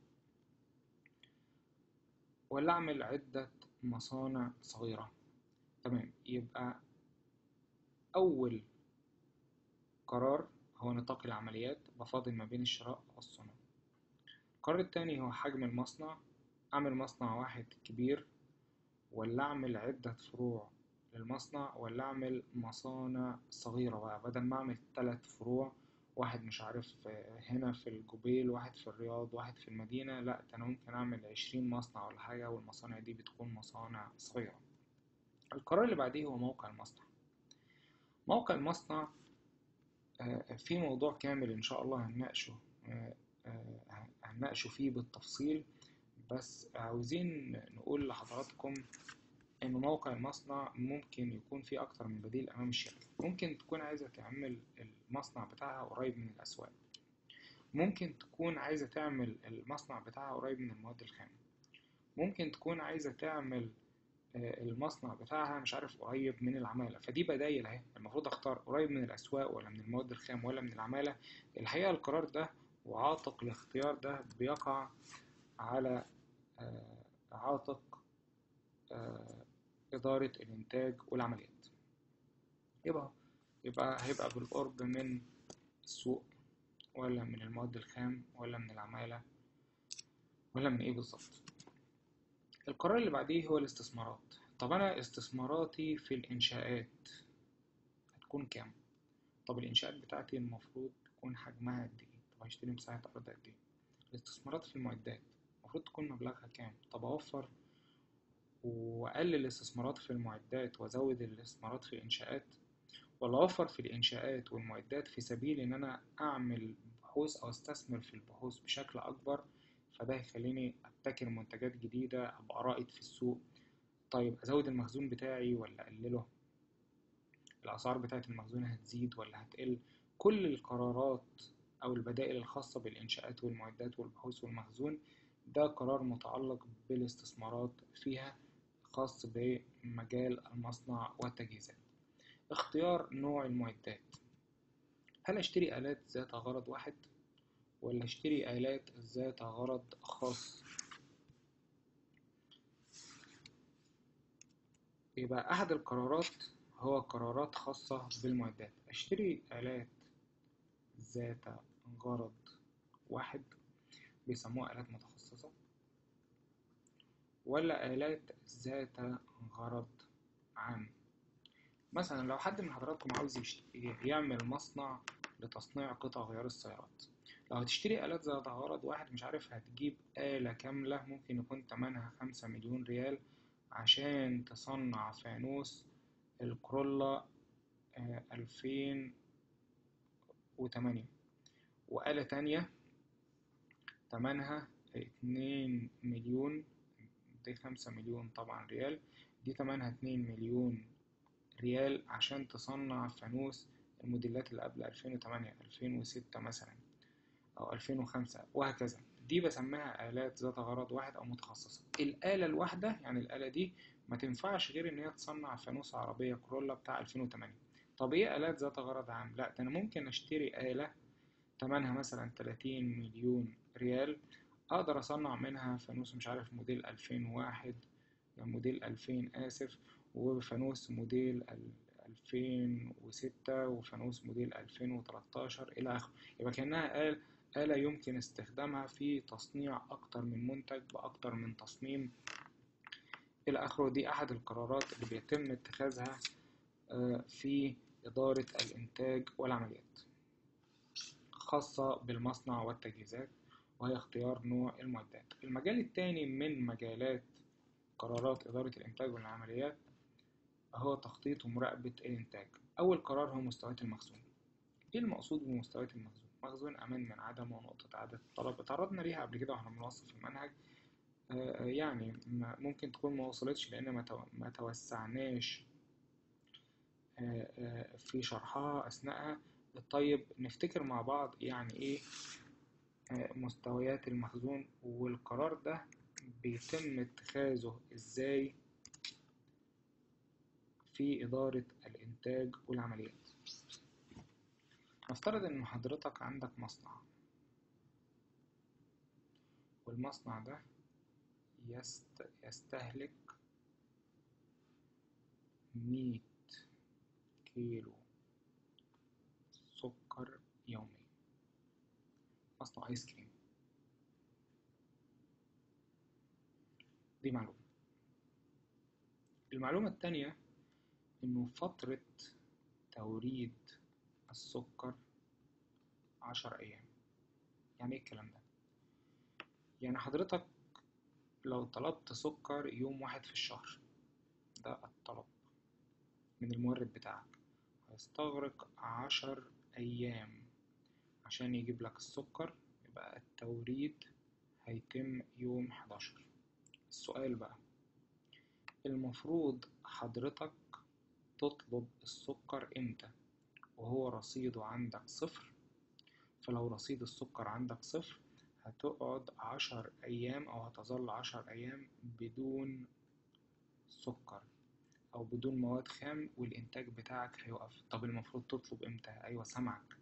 ولا أعمل عدة مصانع صغيرة تمام يبقى أول قرار هو نطاق العمليات بفاضل ما بين الشراء والصنع القرار التاني هو حجم المصنع أعمل مصنع واحد كبير ولا أعمل عدة فروع للمصنع ولا أعمل مصانع صغيرة بقى بدل ما أعمل تلات فروع واحد مش عارف هنا في الجبيل واحد في الرياض واحد في المدينة لا ده أنا ممكن أعمل عشرين مصنع ولا حاجة والمصانع دي بتكون مصانع صغيرة القرار اللي بعديه هو موقع المصنع موقع المصنع في موضوع كامل إن شاء الله هنناقشه هنناقشه فيه بالتفصيل بس عاوزين نقول لحضراتكم إن موقع المصنع ممكن يكون فيه أكتر من بديل أمام الشركة ممكن تكون عايزة تعمل المصنع بتاعها قريب من الأسواق ممكن تكون عايزة تعمل المصنع بتاعها قريب من المواد الخام ممكن تكون عايزة تعمل المصنع بتاعها مش عارف قريب من العمالة فدي بدايل اهي المفروض اختار قريب من الأسواق ولا من المواد الخام ولا من العمالة الحقيقة القرار ده وعاتق الاختيار ده بيقع على عاتق إدارة الإنتاج والعمليات يبقى يبقى هيبقى بالقرب من السوق ولا من المواد الخام ولا من العمالة ولا من إيه بالظبط القرار اللي بعديه هو الاستثمارات طب أنا استثماراتي في الإنشاءات هتكون كام؟ طب الإنشاءات بتاعتي المفروض تكون حجمها قد إيه؟ طب هشتري مساحة أرض قد إيه؟ الاستثمارات في المعدات المفروض تكون مبلغها كام؟ طب أوفر وأقلل الاستثمارات في المعدات وأزود الاستثمارات في الإنشاءات ولا أوفر في الإنشاءات والمعدات في سبيل إن أنا أعمل بحوث أو أستثمر في البحوث بشكل أكبر فده هيخليني أبتكر منتجات جديدة أبقى رائد في السوق طيب أزود المخزون بتاعي ولا أقلله الأسعار بتاعت المخزون هتزيد ولا هتقل كل القرارات أو البدائل الخاصة بالإنشاءات والمعدات والبحوث والمخزون ده قرار متعلق بالاستثمارات فيها خاص بمجال المصنع والتجهيزات اختيار نوع المعدات هل اشتري آلات ذات غرض واحد ولا اشتري آلات ذات غرض خاص يبقى أحد القرارات هو قرارات خاصة بالمعدات اشتري آلات ذات غرض واحد بيسموها آلات متخصصة ولا آلات ذات غرض عام مثلا لو حد من حضراتكم عاوز يعمل مصنع لتصنيع قطع غيار السيارات لو هتشتري آلات ذات غرض واحد مش عارف هتجيب آلة كاملة ممكن يكون تمنها خمسة مليون ريال عشان تصنع فانوس الكرولا ألفين وتمانية وآلة تانية تمنها اتنين مليون دي خمسة مليون طبعا ريال دي تمنها اتنين مليون ريال عشان تصنع فانوس الموديلات اللي قبل ألفين وتمانية ألفين وستة مثلا أو ألفين وخمسة وهكذا دي بسميها آلات ذات غرض واحد أو متخصصة الآلة الواحدة يعني الآلة دي ما تنفعش غير إن هي تصنع فانوس عربية كرولا بتاع 2008 طب إيه آلات ذات غرض عام؟ لا ده أنا ممكن أشتري آلة تمنها مثلا 30 مليون ريال أقدر أصنع منها فانوس مش عارف موديل 2001 موديل 2000 آسف وفانوس موديل 2006 وفانوس موديل 2013 إلى آخره يبقى كأنها آلة يمكن استخدامها في تصنيع أكتر من منتج بأكتر من تصميم إلى آخره دي أحد القرارات اللي بيتم اتخاذها في إدارة الإنتاج والعمليات خاصة بالمصنع والتجهيزات وهي اختيار نوع المعدات المجال الثاني من مجالات قرارات إدارة الإنتاج والعمليات هو تخطيط ومراقبة الإنتاج أول قرار هو مستويات المخزون إيه المقصود بمستويات المخزون؟ مخزون أمان من عدم ونقطة عدد الطلب اتعرضنا ليها قبل كده واحنا بنوصف المنهج يعني ممكن تكون ما وصلتش لأن ما توسعناش في شرحها أثناءها طيب نفتكر مع بعض يعني إيه مستويات المخزون والقرار ده بيتم اتخاذه إزاي في إدارة الإنتاج والعمليات نفترض إن حضرتك عندك مصنع والمصنع ده يست... يستهلك مية كيلو سكر يوميا مصنع آيس كريم دي معلومة المعلومة التانية إنه فترة توريد السكر عشر أيام يعني إيه الكلام ده؟ يعني حضرتك لو طلبت سكر يوم واحد في الشهر ده الطلب من المورد بتاعك هيستغرق عشر أيام عشان يجيب لك السكر يبقى التوريد هيتم يوم 11 السؤال بقى المفروض حضرتك تطلب السكر امتى وهو رصيده عندك صفر فلو رصيد السكر عندك صفر هتقعد عشر أيام أو هتظل عشر أيام بدون سكر أو بدون مواد خام والإنتاج بتاعك هيقف طب المفروض تطلب إمتى؟ أيوة سامعك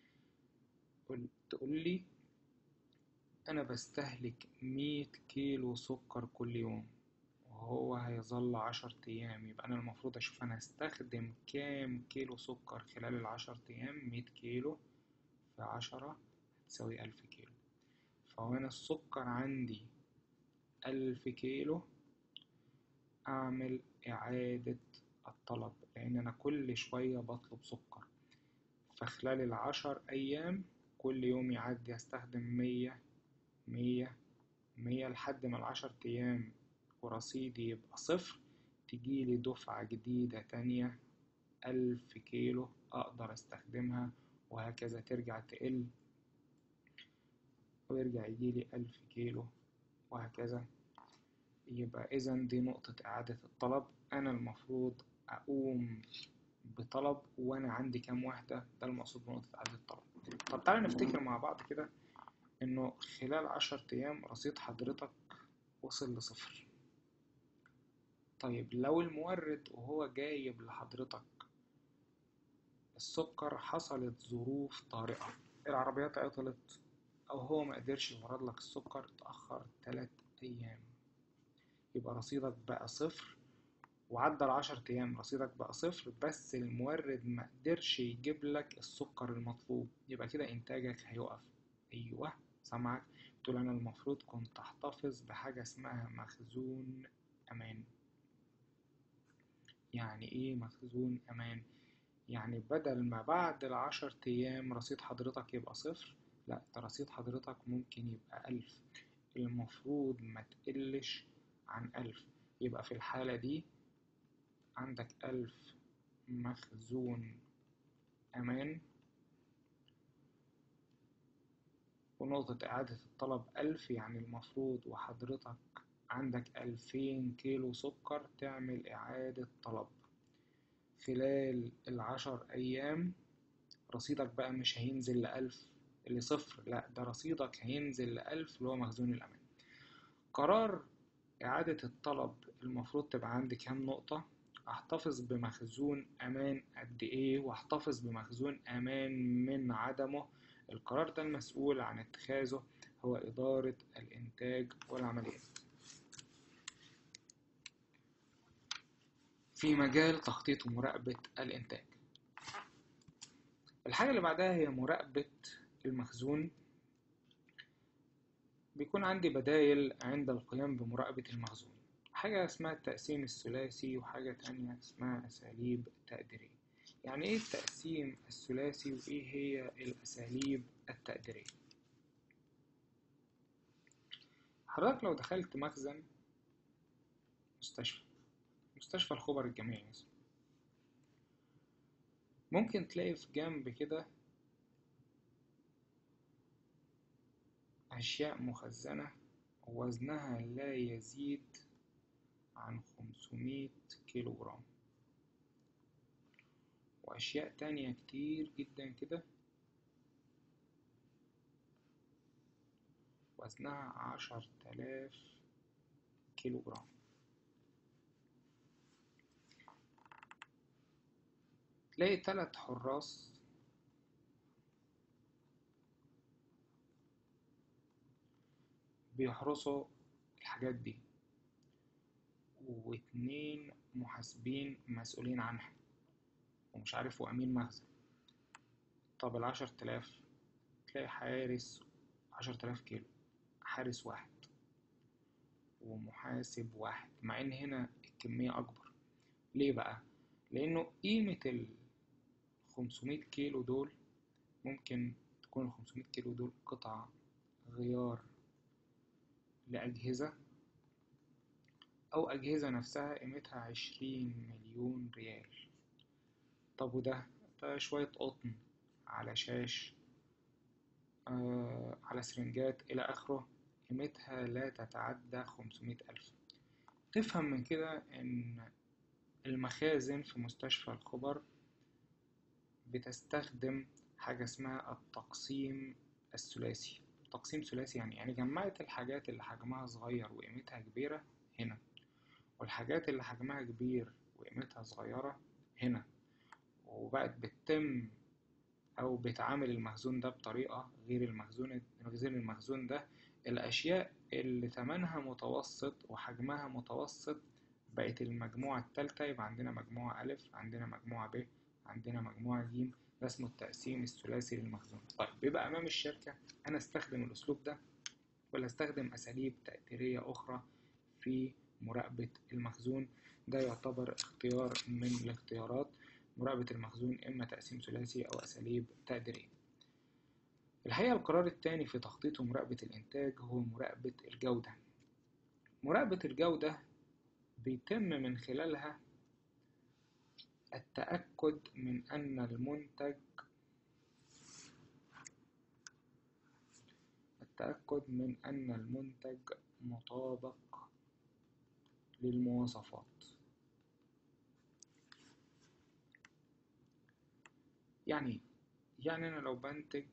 تقول لي أنا بستهلك مية كيلو سكر كل يوم وهو هيظل عشر أيام يبقى أنا المفروض أشوف أنا هستخدم كام كيلو سكر خلال العشر أيام مية كيلو في عشرة تساوي ألف كيلو فهو أنا السكر عندي ألف كيلو أعمل إعادة الطلب لأن أنا كل شوية بطلب سكر فخلال العشر أيام كل يوم يعدي أستخدم مية مية مية لحد ما العشر أيام ورصيدي يبقى صفر تجيلي دفعة جديدة تانية ألف كيلو أقدر أستخدمها وهكذا ترجع تقل ويرجع يجيلي ألف كيلو وهكذا يبقى إذا دي نقطة إعادة الطلب أنا المفروض أقوم بطلب وأنا عندي كام واحدة ده المقصود بنقطة إعادة الطلب طب تعالى نفتكر مع بعض كده إنه خلال عشر أيام رصيد حضرتك وصل لصفر طيب لو المورد وهو جايب لحضرتك السكر حصلت ظروف طارئة العربيات عطلت أو هو ما قدرش يورد لك السكر اتأخر تلات أيام يبقى رصيدك بقى صفر وعدى العشر أيام رصيدك بقى صفر بس المورد ما قدرش يجيب لك السكر المطلوب يبقى كده إنتاجك هيقف أيوه سامعك تقول أنا المفروض كنت أحتفظ بحاجة اسمها مخزون أمان يعني إيه مخزون أمان؟ يعني بدل ما بعد العشر أيام رصيد حضرتك يبقى صفر لا ده رصيد حضرتك ممكن يبقى ألف المفروض ما تقلش عن ألف يبقى في الحالة دي عندك ألف مخزون أمان ونقطة إعادة الطلب ألف يعني المفروض وحضرتك عندك ألفين كيلو سكر تعمل إعادة طلب خلال العشر أيام رصيدك بقى مش هينزل لألف اللي صفر لا ده رصيدك هينزل لألف اللي هو مخزون الأمان قرار إعادة الطلب المفروض تبقى عندي كام نقطة أحتفظ بمخزون أمان قد إيه وأحتفظ بمخزون أمان من عدمه القرار ده المسؤول عن اتخاذه هو إدارة الإنتاج والعمليات في مجال تخطيط ومراقبة الإنتاج الحاجة اللي بعدها هي مراقبة المخزون بيكون عندي بدايل عند القيام بمراقبة المخزون حاجة اسمها التقسيم الثلاثي وحاجة تانية اسمها أساليب تقديرية يعني ايه التقسيم الثلاثي وايه هي الأساليب التقديرية حضرتك لو دخلت مخزن مستشفى مستشفى الخبر الجامعي مثلا ممكن تلاقي في جنب كده أشياء مخزنة وزنها لا يزيد عن 500 كيلو جرام وأشياء تانية كتير جدا كده وزنها عشر تلاف كيلو جرام تلاقي تلات حراس بيحرسوا الحاجات دي واتنين محاسبين مسؤولين عنها ومش عارف وأمين مخزن طب العشر تلاف تلاقي حارس عشر تلاف كيلو حارس واحد ومحاسب واحد مع ان هنا الكمية اكبر ليه بقى لانه قيمة ال 500 كيلو دول ممكن تكون ال 500 كيلو دول قطع غيار لأجهزة أو أجهزة نفسها قيمتها عشرين مليون ريال طب وده ده شوية قطن على شاش آه على سرنجات إلى آخره قيمتها لا تتعدى خمسمية ألف تفهم من كده إن المخازن في مستشفى الخبر بتستخدم حاجة اسمها التقسيم الثلاثي تقسيم ثلاثي يعني يعني جمعت الحاجات اللي حجمها صغير وقيمتها كبيرة هنا والحاجات اللي حجمها كبير وقيمتها صغيرة هنا وبقت بتتم أو بتعامل المخزون ده بطريقة غير المخزون غير المخزون ده الأشياء اللي ثمنها متوسط وحجمها متوسط بقت المجموعة التالتة يبقى عندنا مجموعة ألف عندنا مجموعة ب عندنا مجموعة ج ده اسمه التقسيم الثلاثي للمخزون طيب بيبقى أمام الشركة أنا أستخدم الأسلوب ده ولا أستخدم أساليب تقديرية أخرى في مراقبة المخزون ده يعتبر اختيار من الاختيارات مراقبة المخزون إما تقسيم ثلاثي أو أساليب تقديرية الحقيقة القرار الثاني في تخطيط ومراقبة الإنتاج هو مراقبة الجودة مراقبة الجودة بيتم من خلالها التأكد من أن المنتج التأكد من أن المنتج مطابق للمواصفات يعني يعني أنا لو بنتج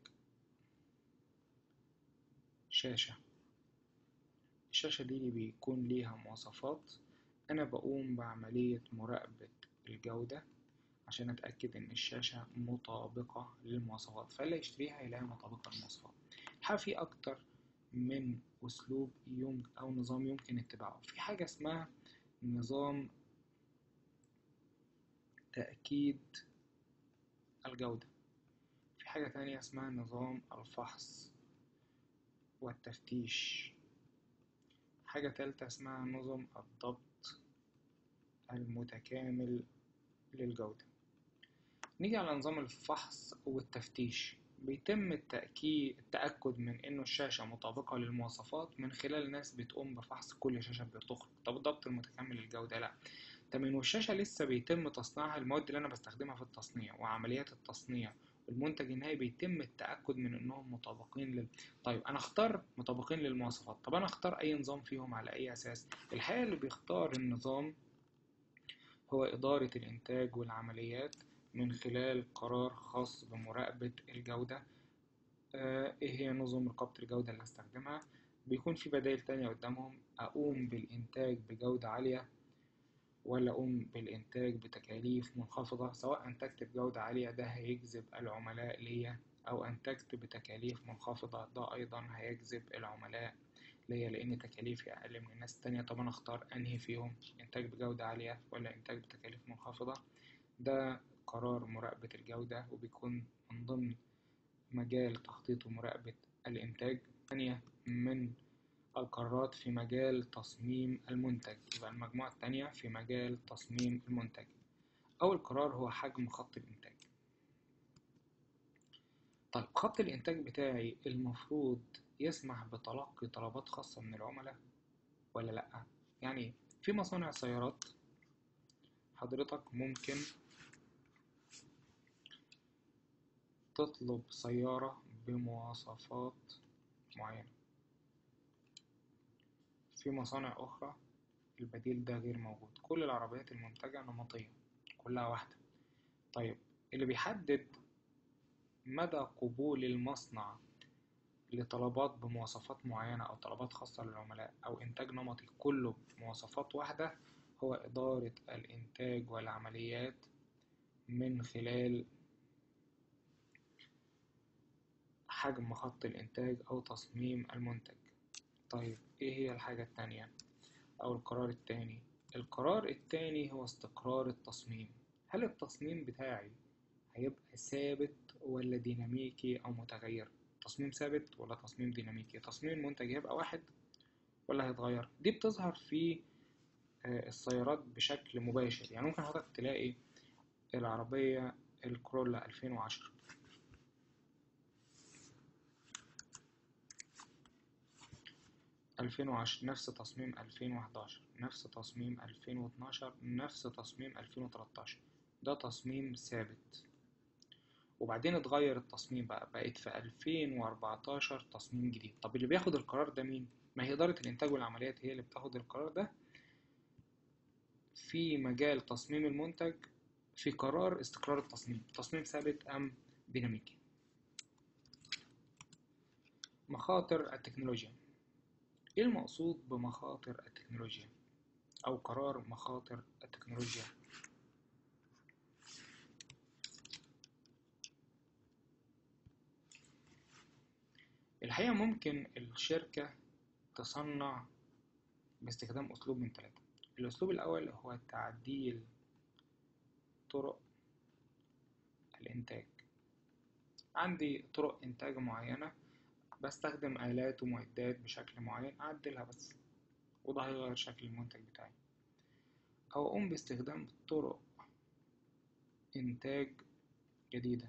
شاشة الشاشة دي اللي بيكون ليها مواصفات أنا بقوم بعملية مراقبة الجودة عشان أتأكد إن الشاشة مطابقة للمواصفات فاللي يشتريها يلاقيها مطابقة للمواصفات الحقيقة في أكتر من أسلوب يمكن أو نظام يمكن اتباعه في حاجة اسمها نظام تأكيد الجودة في حاجة تانية اسمها نظام الفحص والتفتيش حاجة تالتة اسمها نظم الضبط المتكامل للجودة نيجي على نظام الفحص والتفتيش بيتم التأكيد التأكد من إنه الشاشة مطابقة للمواصفات من خلال ناس بتقوم بفحص كل شاشة بتخرج طب الضبط المتكامل للجودة لأ طب من والشاشة لسه بيتم تصنيعها المواد اللي أنا بستخدمها في التصنيع وعمليات التصنيع والمنتج النهائي بيتم التأكد من إنهم مطابقين لل طيب أنا أختار مطابقين للمواصفات طب أنا أختار أي نظام فيهم على أي أساس الحقيقة اللي بيختار النظام هو إدارة الإنتاج والعمليات من خلال قرار خاص بمراقبة الجودة آه، إيه هي نظم رقابة الجودة اللي هستخدمها بيكون في بدائل تانية قدامهم أقوم بالإنتاج بجودة عالية ولا أقوم بالإنتاج بتكاليف منخفضة سواء أنتجت بجودة عالية ده هيجذب العملاء ليا أو أنتجت بتكاليف منخفضة ده أيضا هيجذب العملاء ليا لأن تكاليفي أقل من الناس التانية طب أنا أختار أنهي فيهم إنتاج بجودة عالية ولا إنتاج بتكاليف منخفضة ده قرار مراقبة الجودة وبيكون من ضمن مجال تخطيط ومراقبة الإنتاج ثانية من القرارات في مجال تصميم المنتج يبقى المجموعة التانية في مجال تصميم المنتج أول قرار هو حجم خط الإنتاج طيب خط الإنتاج بتاعي المفروض يسمح بتلقي طلبات خاصة من العملاء ولا لأ يعني في مصانع سيارات حضرتك ممكن تطلب سيارة بمواصفات معينة في مصانع أخرى البديل ده غير موجود كل العربيات المنتجة نمطية كلها واحدة طيب اللي بيحدد مدى قبول المصنع لطلبات بمواصفات معينة أو طلبات خاصة للعملاء أو إنتاج نمطي كله بمواصفات واحدة هو إدارة الإنتاج والعمليات من خلال حجم خط الإنتاج أو تصميم المنتج طيب إيه هي الحاجة التانية أو القرار التاني القرار التاني هو استقرار التصميم هل التصميم بتاعي هيبقى ثابت ولا ديناميكي أو متغير تصميم ثابت ولا تصميم ديناميكي تصميم المنتج هيبقى واحد ولا هيتغير دي بتظهر في السيارات بشكل مباشر يعني ممكن حضرتك تلاقي العربية الكورولا 2010 2010 نفس تصميم 2011 نفس تصميم 2012 نفس تصميم 2013 ده تصميم ثابت وبعدين اتغير التصميم بقى بقت في 2014 تصميم جديد طب اللي بياخد القرار ده مين؟ ما هي إدارة الإنتاج والعمليات هي اللي بتاخد القرار ده في مجال تصميم المنتج في قرار استقرار التصميم تصميم ثابت أم ديناميكي مخاطر التكنولوجيا إيه المقصود بمخاطر التكنولوجيا أو قرار مخاطر التكنولوجيا الحقيقة ممكن الشركة تصنع باستخدام أسلوب من ثلاثة الأسلوب الأول هو تعديل طرق الإنتاج عندي طرق إنتاج معينة بستخدم آلات ومعدات بشكل معين أعدلها بس وده هيغير شكل المنتج بتاعي أو أقوم باستخدام طرق إنتاج جديدة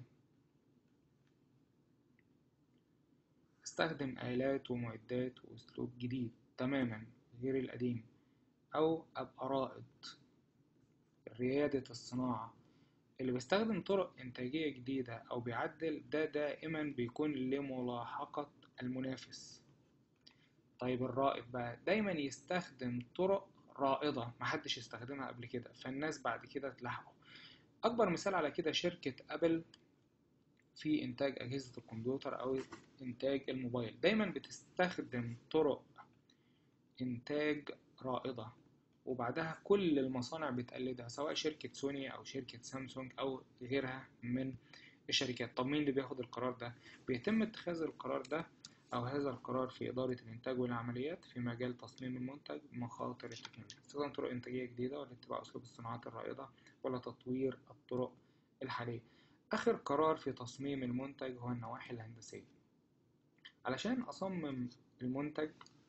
استخدم آلات ومعدات وأسلوب جديد تماما غير القديم أو أبقى رائد ريادة الصناعة اللي بيستخدم طرق إنتاجية جديدة أو بيعدل ده دائما بيكون لملاحقة المنافس طيب الرائد بقى دايما يستخدم طرق رائدة محدش يستخدمها قبل كده فالناس بعد كده تلاحقه أكبر مثال على كده شركة أبل في إنتاج أجهزة الكمبيوتر أو إنتاج الموبايل دايما بتستخدم طرق إنتاج رائدة وبعدها كل المصانع بتقلدها سواء شركة سوني أو شركة سامسونج أو غيرها من الشركات طب مين اللي بياخد القرار ده؟ بيتم اتخاذ القرار ده أو هذا القرار في إدارة الإنتاج والعمليات في مجال تصميم المنتج مخاطر التكنولوجيا استخدام طرق إنتاجية جديدة ولا اتباع أسلوب الصناعات الرائدة ولا تطوير الطرق الحالية آخر قرار في تصميم المنتج هو النواحي الهندسية علشان أصمم المنتج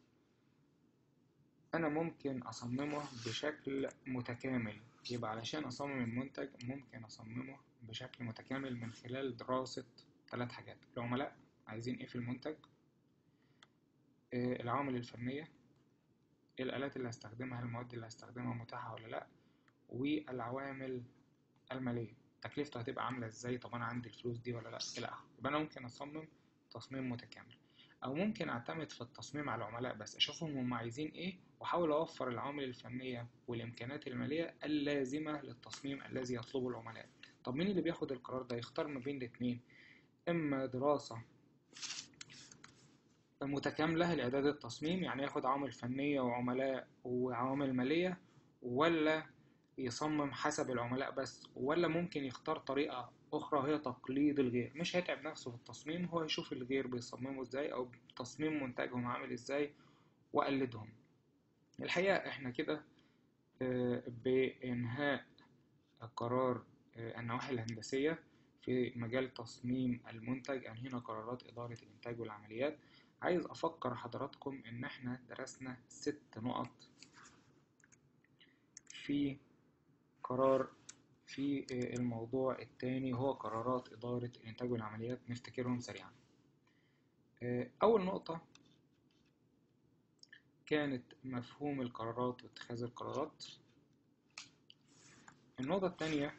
أنا ممكن أصممه بشكل متكامل يبقى علشان أصمم المنتج ممكن أصممه بشكل متكامل من خلال دراسة ثلاث حاجات العملاء عايزين إيه في المنتج العوامل الفنية الآلات اللي هستخدمها المواد اللي هستخدمها متاحة ولا لأ والعوامل المالية تكلفته هتبقى عاملة ازاي طب أنا عندي الفلوس دي ولا لأ إلى آخره يبقى أنا ممكن أصمم تصميم متكامل أو ممكن أعتمد في التصميم على العملاء بس أشوفهم هم عايزين إيه وأحاول أوفر العوامل الفنية والإمكانات المالية اللازمة للتصميم الذي يطلبه العملاء طب مين اللي بياخد القرار ده يختار ما بين الاتنين إما دراسة متكاملة لإعداد التصميم يعني ياخد عوامل فنية وعملاء وعوامل مالية ولا يصمم حسب العملاء بس ولا ممكن يختار طريقة أخرى وهي تقليد الغير مش هيتعب نفسه في التصميم هو يشوف الغير بيصمموا ازاي أو تصميم منتجهم عامل ازاي وقلدهم الحقيقة احنا كده بإنهاء قرار النواحي الهندسية في مجال تصميم المنتج أنهينا قرارات إدارة الإنتاج والعمليات عايز أفكر حضراتكم إن إحنا درسنا ست نقط في قرار في الموضوع التاني هو قرارات إدارة الإنتاج والعمليات نفتكرهم سريعا أول نقطة كانت مفهوم القرارات واتخاذ القرارات النقطة التانية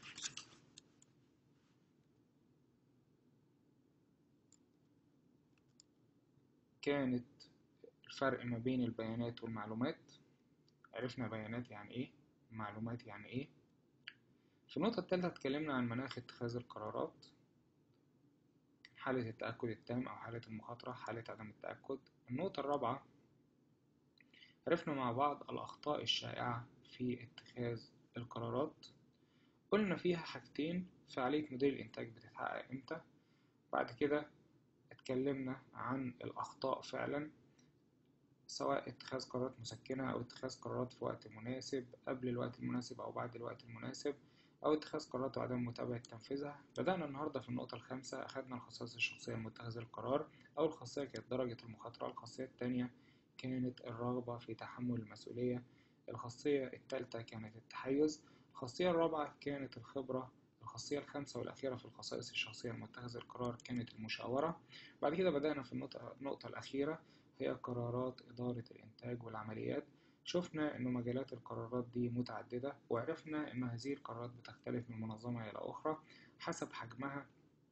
كانت الفرق ما بين البيانات والمعلومات عرفنا بيانات يعني ايه معلومات يعني ايه في النقطة التالتة اتكلمنا عن مناخ اتخاذ القرارات حالة التأكد التام أو حالة المخاطرة حالة عدم التأكد النقطة الرابعة عرفنا مع بعض الأخطاء الشائعة في اتخاذ القرارات قلنا فيها حاجتين فعالية مدير الإنتاج بتتحقق إمتى بعد كده اتكلمنا عن الأخطاء فعلا سواء اتخاذ قرارات مسكنة أو اتخاذ قرارات في وقت مناسب قبل الوقت المناسب أو بعد الوقت المناسب أو اتخاذ قرارات وعدم متابعة تنفيذها بدأنا النهاردة في النقطة الخامسة أخدنا الخصائص الشخصية لمتخذ القرار أول خاصية كانت درجة المخاطرة الخاصية التانية كانت الرغبة في تحمل المسؤولية الخاصية التالتة كانت التحيز الخاصية الرابعة كانت الخبرة الخاصية الخامسة والأخيرة في الخصائص الشخصية لمتخذ القرار كانت المشاورة بعد كده بدأنا في النقطة, النقطة الأخيرة هي قرارات إدارة الإنتاج والعمليات شفنا إن مجالات القرارات دي متعددة وعرفنا إن هذه القرارات بتختلف من منظمة إلى أخرى حسب حجمها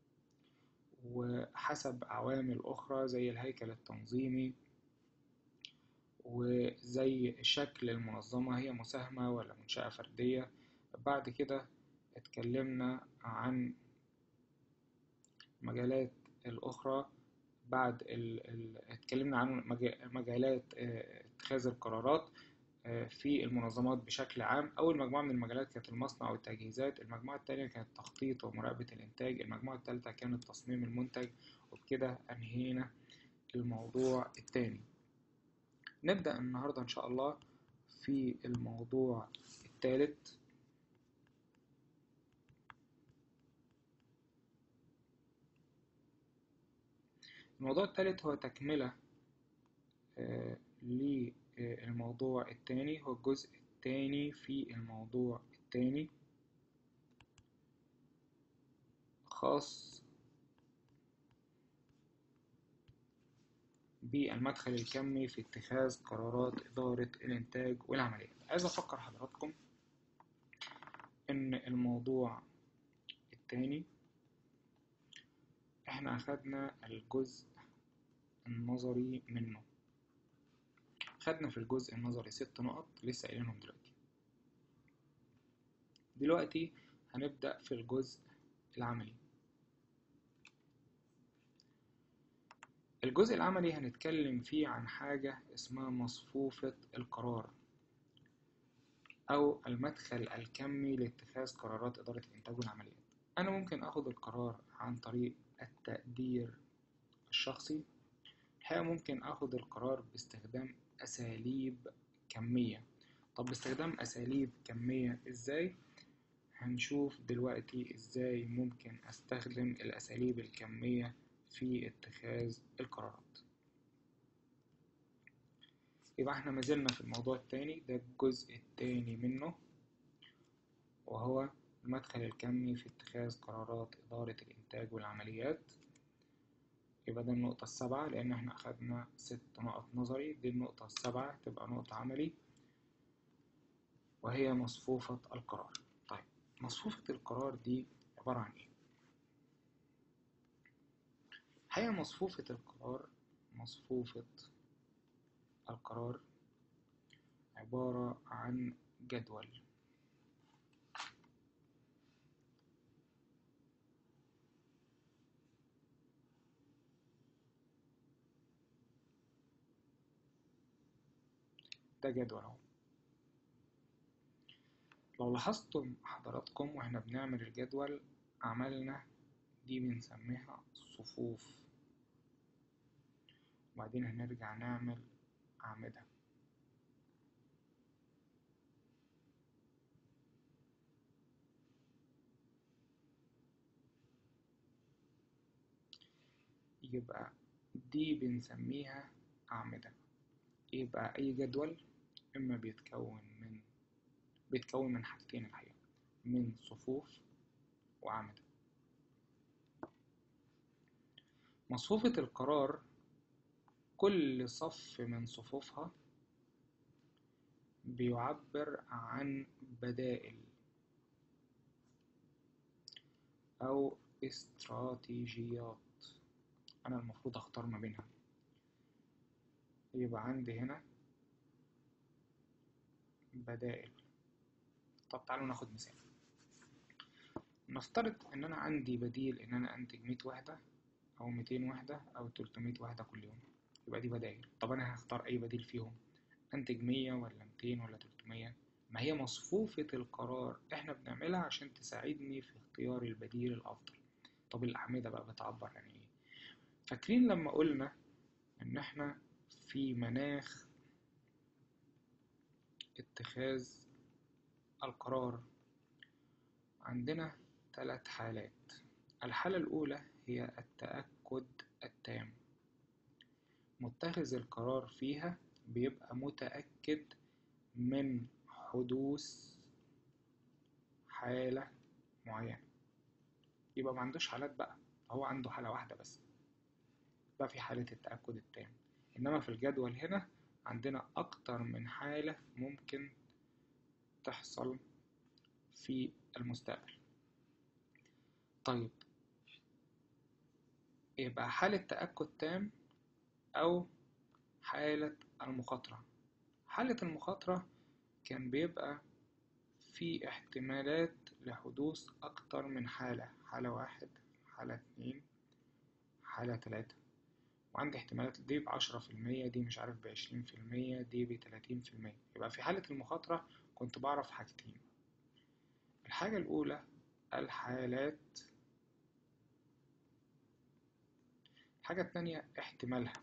وحسب عوامل أخرى زي الهيكل التنظيمي وزي شكل المنظمة هي مساهمة ولا منشأة فردية بعد كده اتكلمنا عن مجالات الأخرى بعد ال... ال... اتكلمنا عن مجالات اتخاذ القرارات في المنظمات بشكل عام أول مجموعة من المجالات كانت المصنع والتجهيزات المجموعة التانية كانت تخطيط ومراقبة الإنتاج المجموعة التالتة كانت تصميم المنتج وبكده أنهينا الموضوع التاني نبدأ النهاردة إن شاء الله في الموضوع الثالث الموضوع الثالث هو تكملة آه للموضوع الثاني هو الجزء الثاني في الموضوع الثاني خاص بالمدخل الكمي في اتخاذ قرارات إدارة الإنتاج والعمليات عايز أفكر حضراتكم إن الموضوع الثاني إحنا أخدنا الجزء النظري منه خدنا في الجزء النظري ست نقط لسه قايلينهم دلوقتي دلوقتي هنبدأ في الجزء العملي الجزء العملي هنتكلم فيه عن حاجة اسمها مصفوفة القرار أو المدخل الكمي لاتخاذ قرارات إدارة الإنتاج والعمليات أنا ممكن أخد القرار عن طريق التقدير الشخصي الحقيقة ممكن أخد القرار باستخدام أساليب كمية طب باستخدام أساليب كمية إزاي؟ هنشوف دلوقتي إزاي ممكن أستخدم الأساليب الكمية في اتخاذ القرارات يبقى احنا مازلنا في الموضوع التاني ده الجزء التاني منه وهو المدخل الكمي في اتخاذ قرارات إدارة الإنتاج والعمليات يبقى ده النقطة السابعة لأن احنا أخدنا ست نقط نظري دي النقطة السابعة تبقى نقطة عملي وهي مصفوفة القرار طيب مصفوفة القرار دي عبارة عن ايه؟ هي مصفوفة القرار مصفوفة القرار عبارة عن جدول ده جدول اهو لو لاحظتم حضراتكم واحنا بنعمل الجدول عملنا دي بنسميها صفوف وبعدين هنرجع نعمل أعمدة يبقى دي بنسميها أعمدة يبقى أي جدول إما بيتكون من بيتكون من حاجتين الحقيقة من صفوف وأعمدة مصفوفة القرار كل صف من صفوفها بيعبر عن بدائل أو استراتيجيات أنا المفروض أختار ما بينها يبقى عندي هنا بدائل طب تعالوا ناخد مثال نفترض إن أنا عندي بديل إن أنا أنتج مية وحدة أو ميتين وحدة أو تلتمية وحدة كل يوم يبقى دي بدائل طب أنا هختار أي بديل فيهم أنتج مية ولا ميتين ولا تلتمية ما هي مصفوفة القرار إحنا بنعملها عشان تساعدني في اختيار البديل الأفضل طب الأعمدة بقى بتعبر عن إيه فاكرين لما قلنا إن إحنا في مناخ اتخاذ القرار عندنا ثلاث حالات الحالة الأولى هي التأكد التام متخذ القرار فيها بيبقى متأكد من حدوث حالة معينة يبقى ما عندوش حالات بقى هو عنده حالة واحدة بس ده في حالة التأكد التام إنما في الجدول هنا عندنا أكتر من حالة ممكن تحصل في المستقبل طيب يبقى حالة تأكد تام أو حالة المخاطرة حالة المخاطرة كان بيبقى في احتمالات لحدوث أكتر من حالة حالة واحد حالة اتنين حالة تلاتة وعندي احتمالات دي بعشرة في المية دي مش عارف بعشرين في المية دي بتلاتين في المية يبقى في حالة المخاطرة كنت بعرف حاجتين الحاجة الأولى الحالات الحاجة التانية احتمالها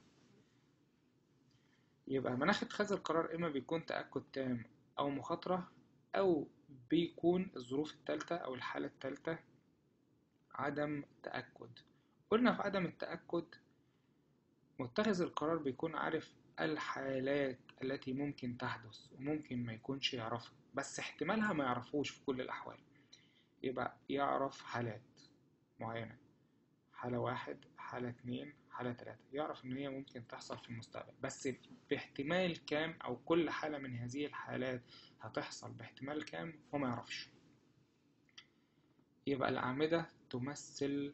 يبقى مناخ اتخاذ القرار إما بيكون تأكد تام أو مخاطرة أو بيكون الظروف التالتة أو الحالة التالتة عدم تأكد قلنا في عدم التأكد متخذ القرار بيكون عارف الحالات التي ممكن تحدث وممكن ما يكونش يعرفها بس احتمالها ما يعرفوش في كل الأحوال يبقى يعرف حالات معينة حالة واحد حالة اتنين حالة تلاتة يعرف إن هي ممكن تحصل في المستقبل بس باحتمال كام أو كل حالة من هذه الحالات هتحصل باحتمال كام هو ما يعرفش يبقى الأعمدة تمثل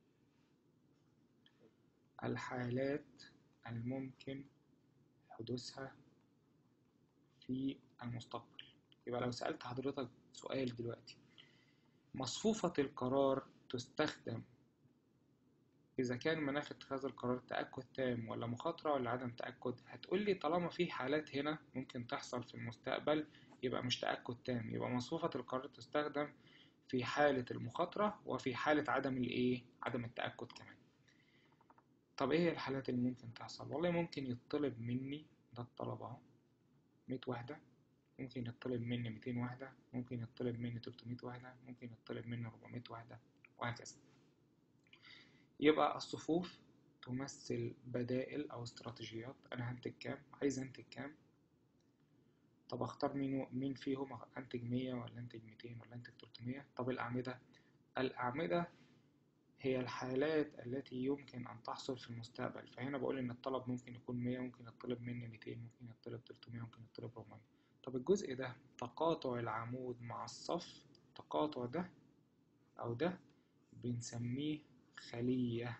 الحالات الممكن حدوثها في المستقبل يبقى لو سألت حضرتك سؤال دلوقتي مصفوفة القرار تستخدم إذا كان مناخ اتخاذ القرار تأكد تام ولا مخاطرة ولا عدم تأكد هتقولي طالما في حالات هنا ممكن تحصل في المستقبل يبقى مش تأكد تام يبقى مصفوفة القرار تستخدم في حالة المخاطرة وفي حالة عدم الإيه عدم التأكد كمان طب إيه الحالات اللي ممكن تحصل والله ممكن يطلب مني ده الطلب أهو مية وحدة ممكن يطلب مني ميتين وحدة ممكن يطلب مني تلتمية وحدة ممكن يطلب مني ربعمية وحدة وهكذا يبقى الصفوف تمثل بدائل أو استراتيجيات أنا هنتج كام عايز أنتج كام طب أختار مين مين فيهم أنتج مية ولا أنتج ميتين ولا أنتج تلتمية طب الأعمدة الأعمدة هي الحالات التي يمكن أن تحصل في المستقبل فهنا بقول إن الطلب ممكن يكون مية ممكن يطلب مني ميتين ممكن يطلب تلتمية ممكن يطلب ربعمية طب الجزء ده تقاطع العمود مع الصف التقاطع ده أو ده بنسميه خلية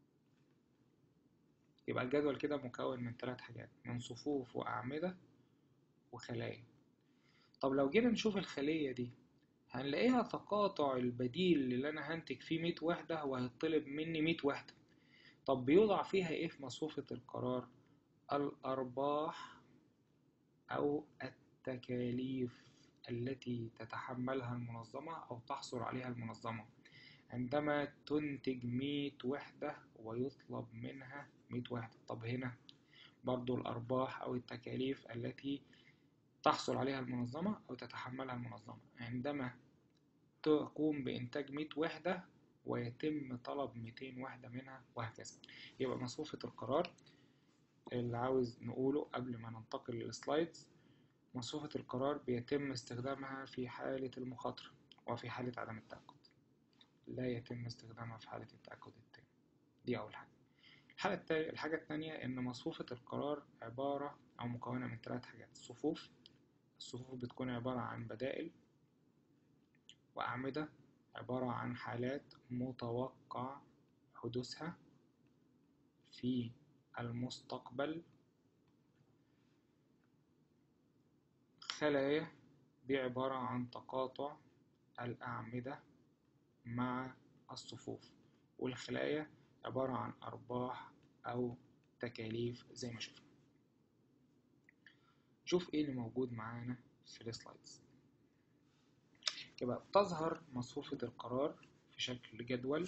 يبقى الجدول كده مكون من ثلاث حاجات من صفوف وأعمدة وخلايا طب لو جينا نشوف الخلية دي هنلاقيها تقاطع البديل اللي أنا هنتج فيه مية وحدة وهيطلب مني مية وحدة طب بيوضع فيها إيه في مصفوفة القرار الأرباح أو التكاليف التي تتحملها المنظمة أو تحصل عليها المنظمة عندما تنتج مية وحدة ويطلب منها مية وحدة طب هنا برضو الأرباح أو التكاليف التي تحصل عليها المنظمة أو تتحملها المنظمة عندما تقوم بإنتاج مية وحدة ويتم طلب 200 وحدة منها وهكذا يبقى مصفوفة القرار اللي عاوز نقوله قبل ما ننتقل للسلايدز مصفوفة القرار بيتم استخدامها في حالة المخاطرة وفي حالة عدم التأكد لا يتم استخدامها في حالة التأكد التام دي أول حاجة الحالة التانية الحاجة التانية إن مصفوفة القرار عبارة أو مكونة من ثلاث حاجات صفوف الصفوف بتكون عبارة عن بدائل وأعمدة عبارة عن حالات متوقع حدوثها في المستقبل خلايا دي عبارة عن تقاطع الأعمدة مع الصفوف والخلايا عبارة عن أرباح أو تكاليف زي ما شفنا شوف ايه اللي موجود معانا في السلايدز يبقى تظهر مصفوفة القرار في شكل جدول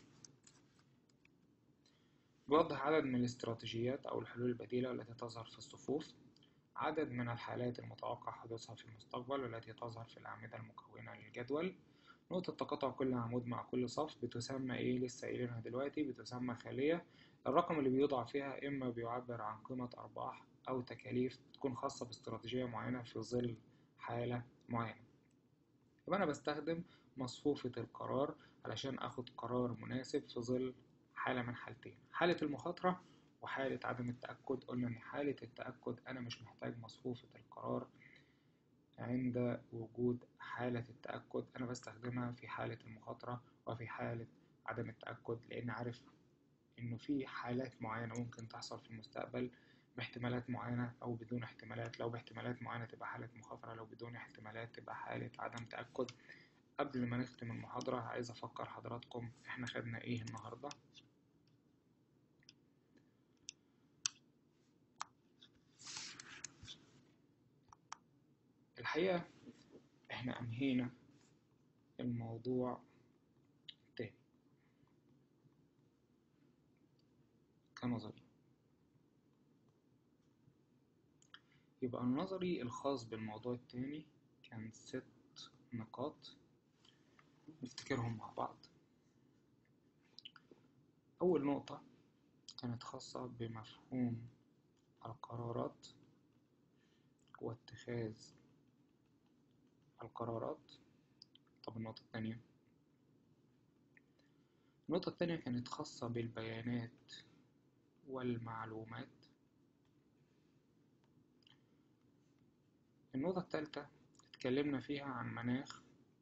بيوضح عدد من الاستراتيجيات أو الحلول البديلة التي تظهر في الصفوف عدد من الحالات المتوقع حدوثها في المستقبل والتي تظهر في الأعمدة المكونة للجدول نقطة تقاطع كل عمود مع كل صف بتسمى ايه لسه قايلينها دلوقتي بتسمى خالية الرقم اللي بيوضع فيها إما بيعبر عن قيمة أرباح أو تكاليف تكون خاصة باستراتيجية معينة في ظل حالة معينة يبقى أنا بستخدم مصفوفة القرار علشان أخد قرار مناسب في ظل حالة من حالتين حالة المخاطرة وحالة عدم التأكد قلنا إن حالة التأكد أنا مش محتاج مصفوفة القرار عند وجود حالة التأكد أنا بستخدمها في حالة المخاطرة وفي حالة عدم التأكد لأن عارف إنه في حالات معينة ممكن تحصل في المستقبل باحتمالات معينة أو بدون احتمالات لو باحتمالات معينة تبقى حالة مخاطرة لو بدون احتمالات تبقى حالة عدم تأكد قبل ما نختم المحاضرة عايز أفكر حضراتكم إحنا خدنا إيه النهاردة الحقيقة إحنا أنهينا الموضوع التاني كنظري يبقى النظري الخاص بالموضوع التاني كان ست نقاط نفتكرهم مع بعض أول نقطة كانت خاصة بمفهوم القرارات واتخاذ القرارات طب النقطة التانية النقطة التانية كانت خاصة بالبيانات والمعلومات النقطة التالتة اتكلمنا فيها عن مناخ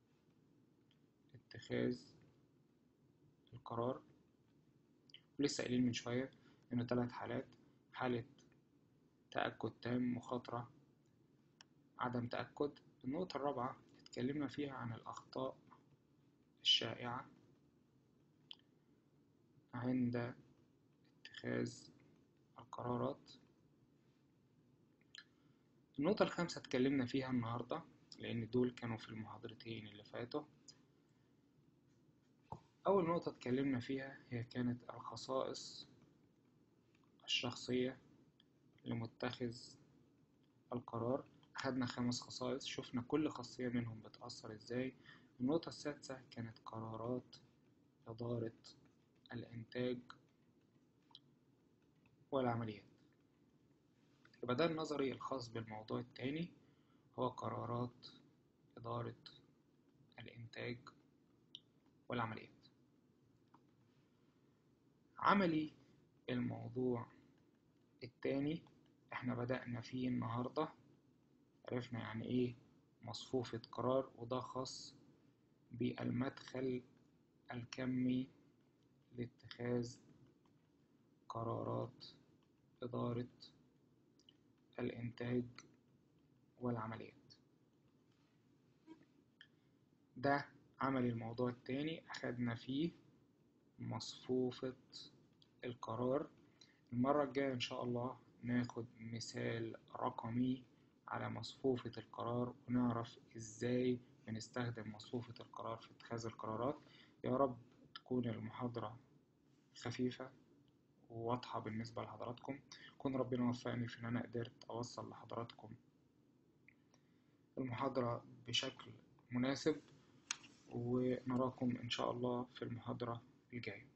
اتخاذ القرار ولسه قايلين من شوية إنه تلات حالات حالة تأكد تام مخاطرة عدم تأكد النقطة الرابعة اتكلمنا فيها عن الأخطاء الشائعة عند اتخاذ القرارات النقطة الخامسة اتكلمنا فيها النهاردة لأن دول كانوا في المحاضرتين اللي فاتوا أول نقطة اتكلمنا فيها هي كانت الخصائص الشخصية لمتخذ القرار خدنا خمس خصائص شفنا كل خاصية منهم بتأثر ازاي النقطة السادسة كانت قرارات إدارة الإنتاج والعمليات يبقى ده النظري الخاص بالموضوع التاني هو قرارات إدارة الإنتاج والعمليات عملي الموضوع التاني احنا بدأنا فيه النهاردة عرفنا يعني ايه مصفوفة قرار وده خاص بالمدخل الكمي لاتخاذ قرارات إدارة الإنتاج والعمليات ده عمل الموضوع التاني أخدنا فيه مصفوفة القرار المرة الجاية إن شاء الله ناخد مثال رقمي على مصفوفة القرار ونعرف إزاي بنستخدم مصفوفة القرار في اتخاذ القرارات يا رب تكون المحاضرة خفيفة وواضحة بالنسبة لحضراتكم كون ربنا وفقني في إن أنا قدرت أوصل لحضراتكم المحاضرة بشكل مناسب ونراكم إن شاء الله في المحاضرة الجاية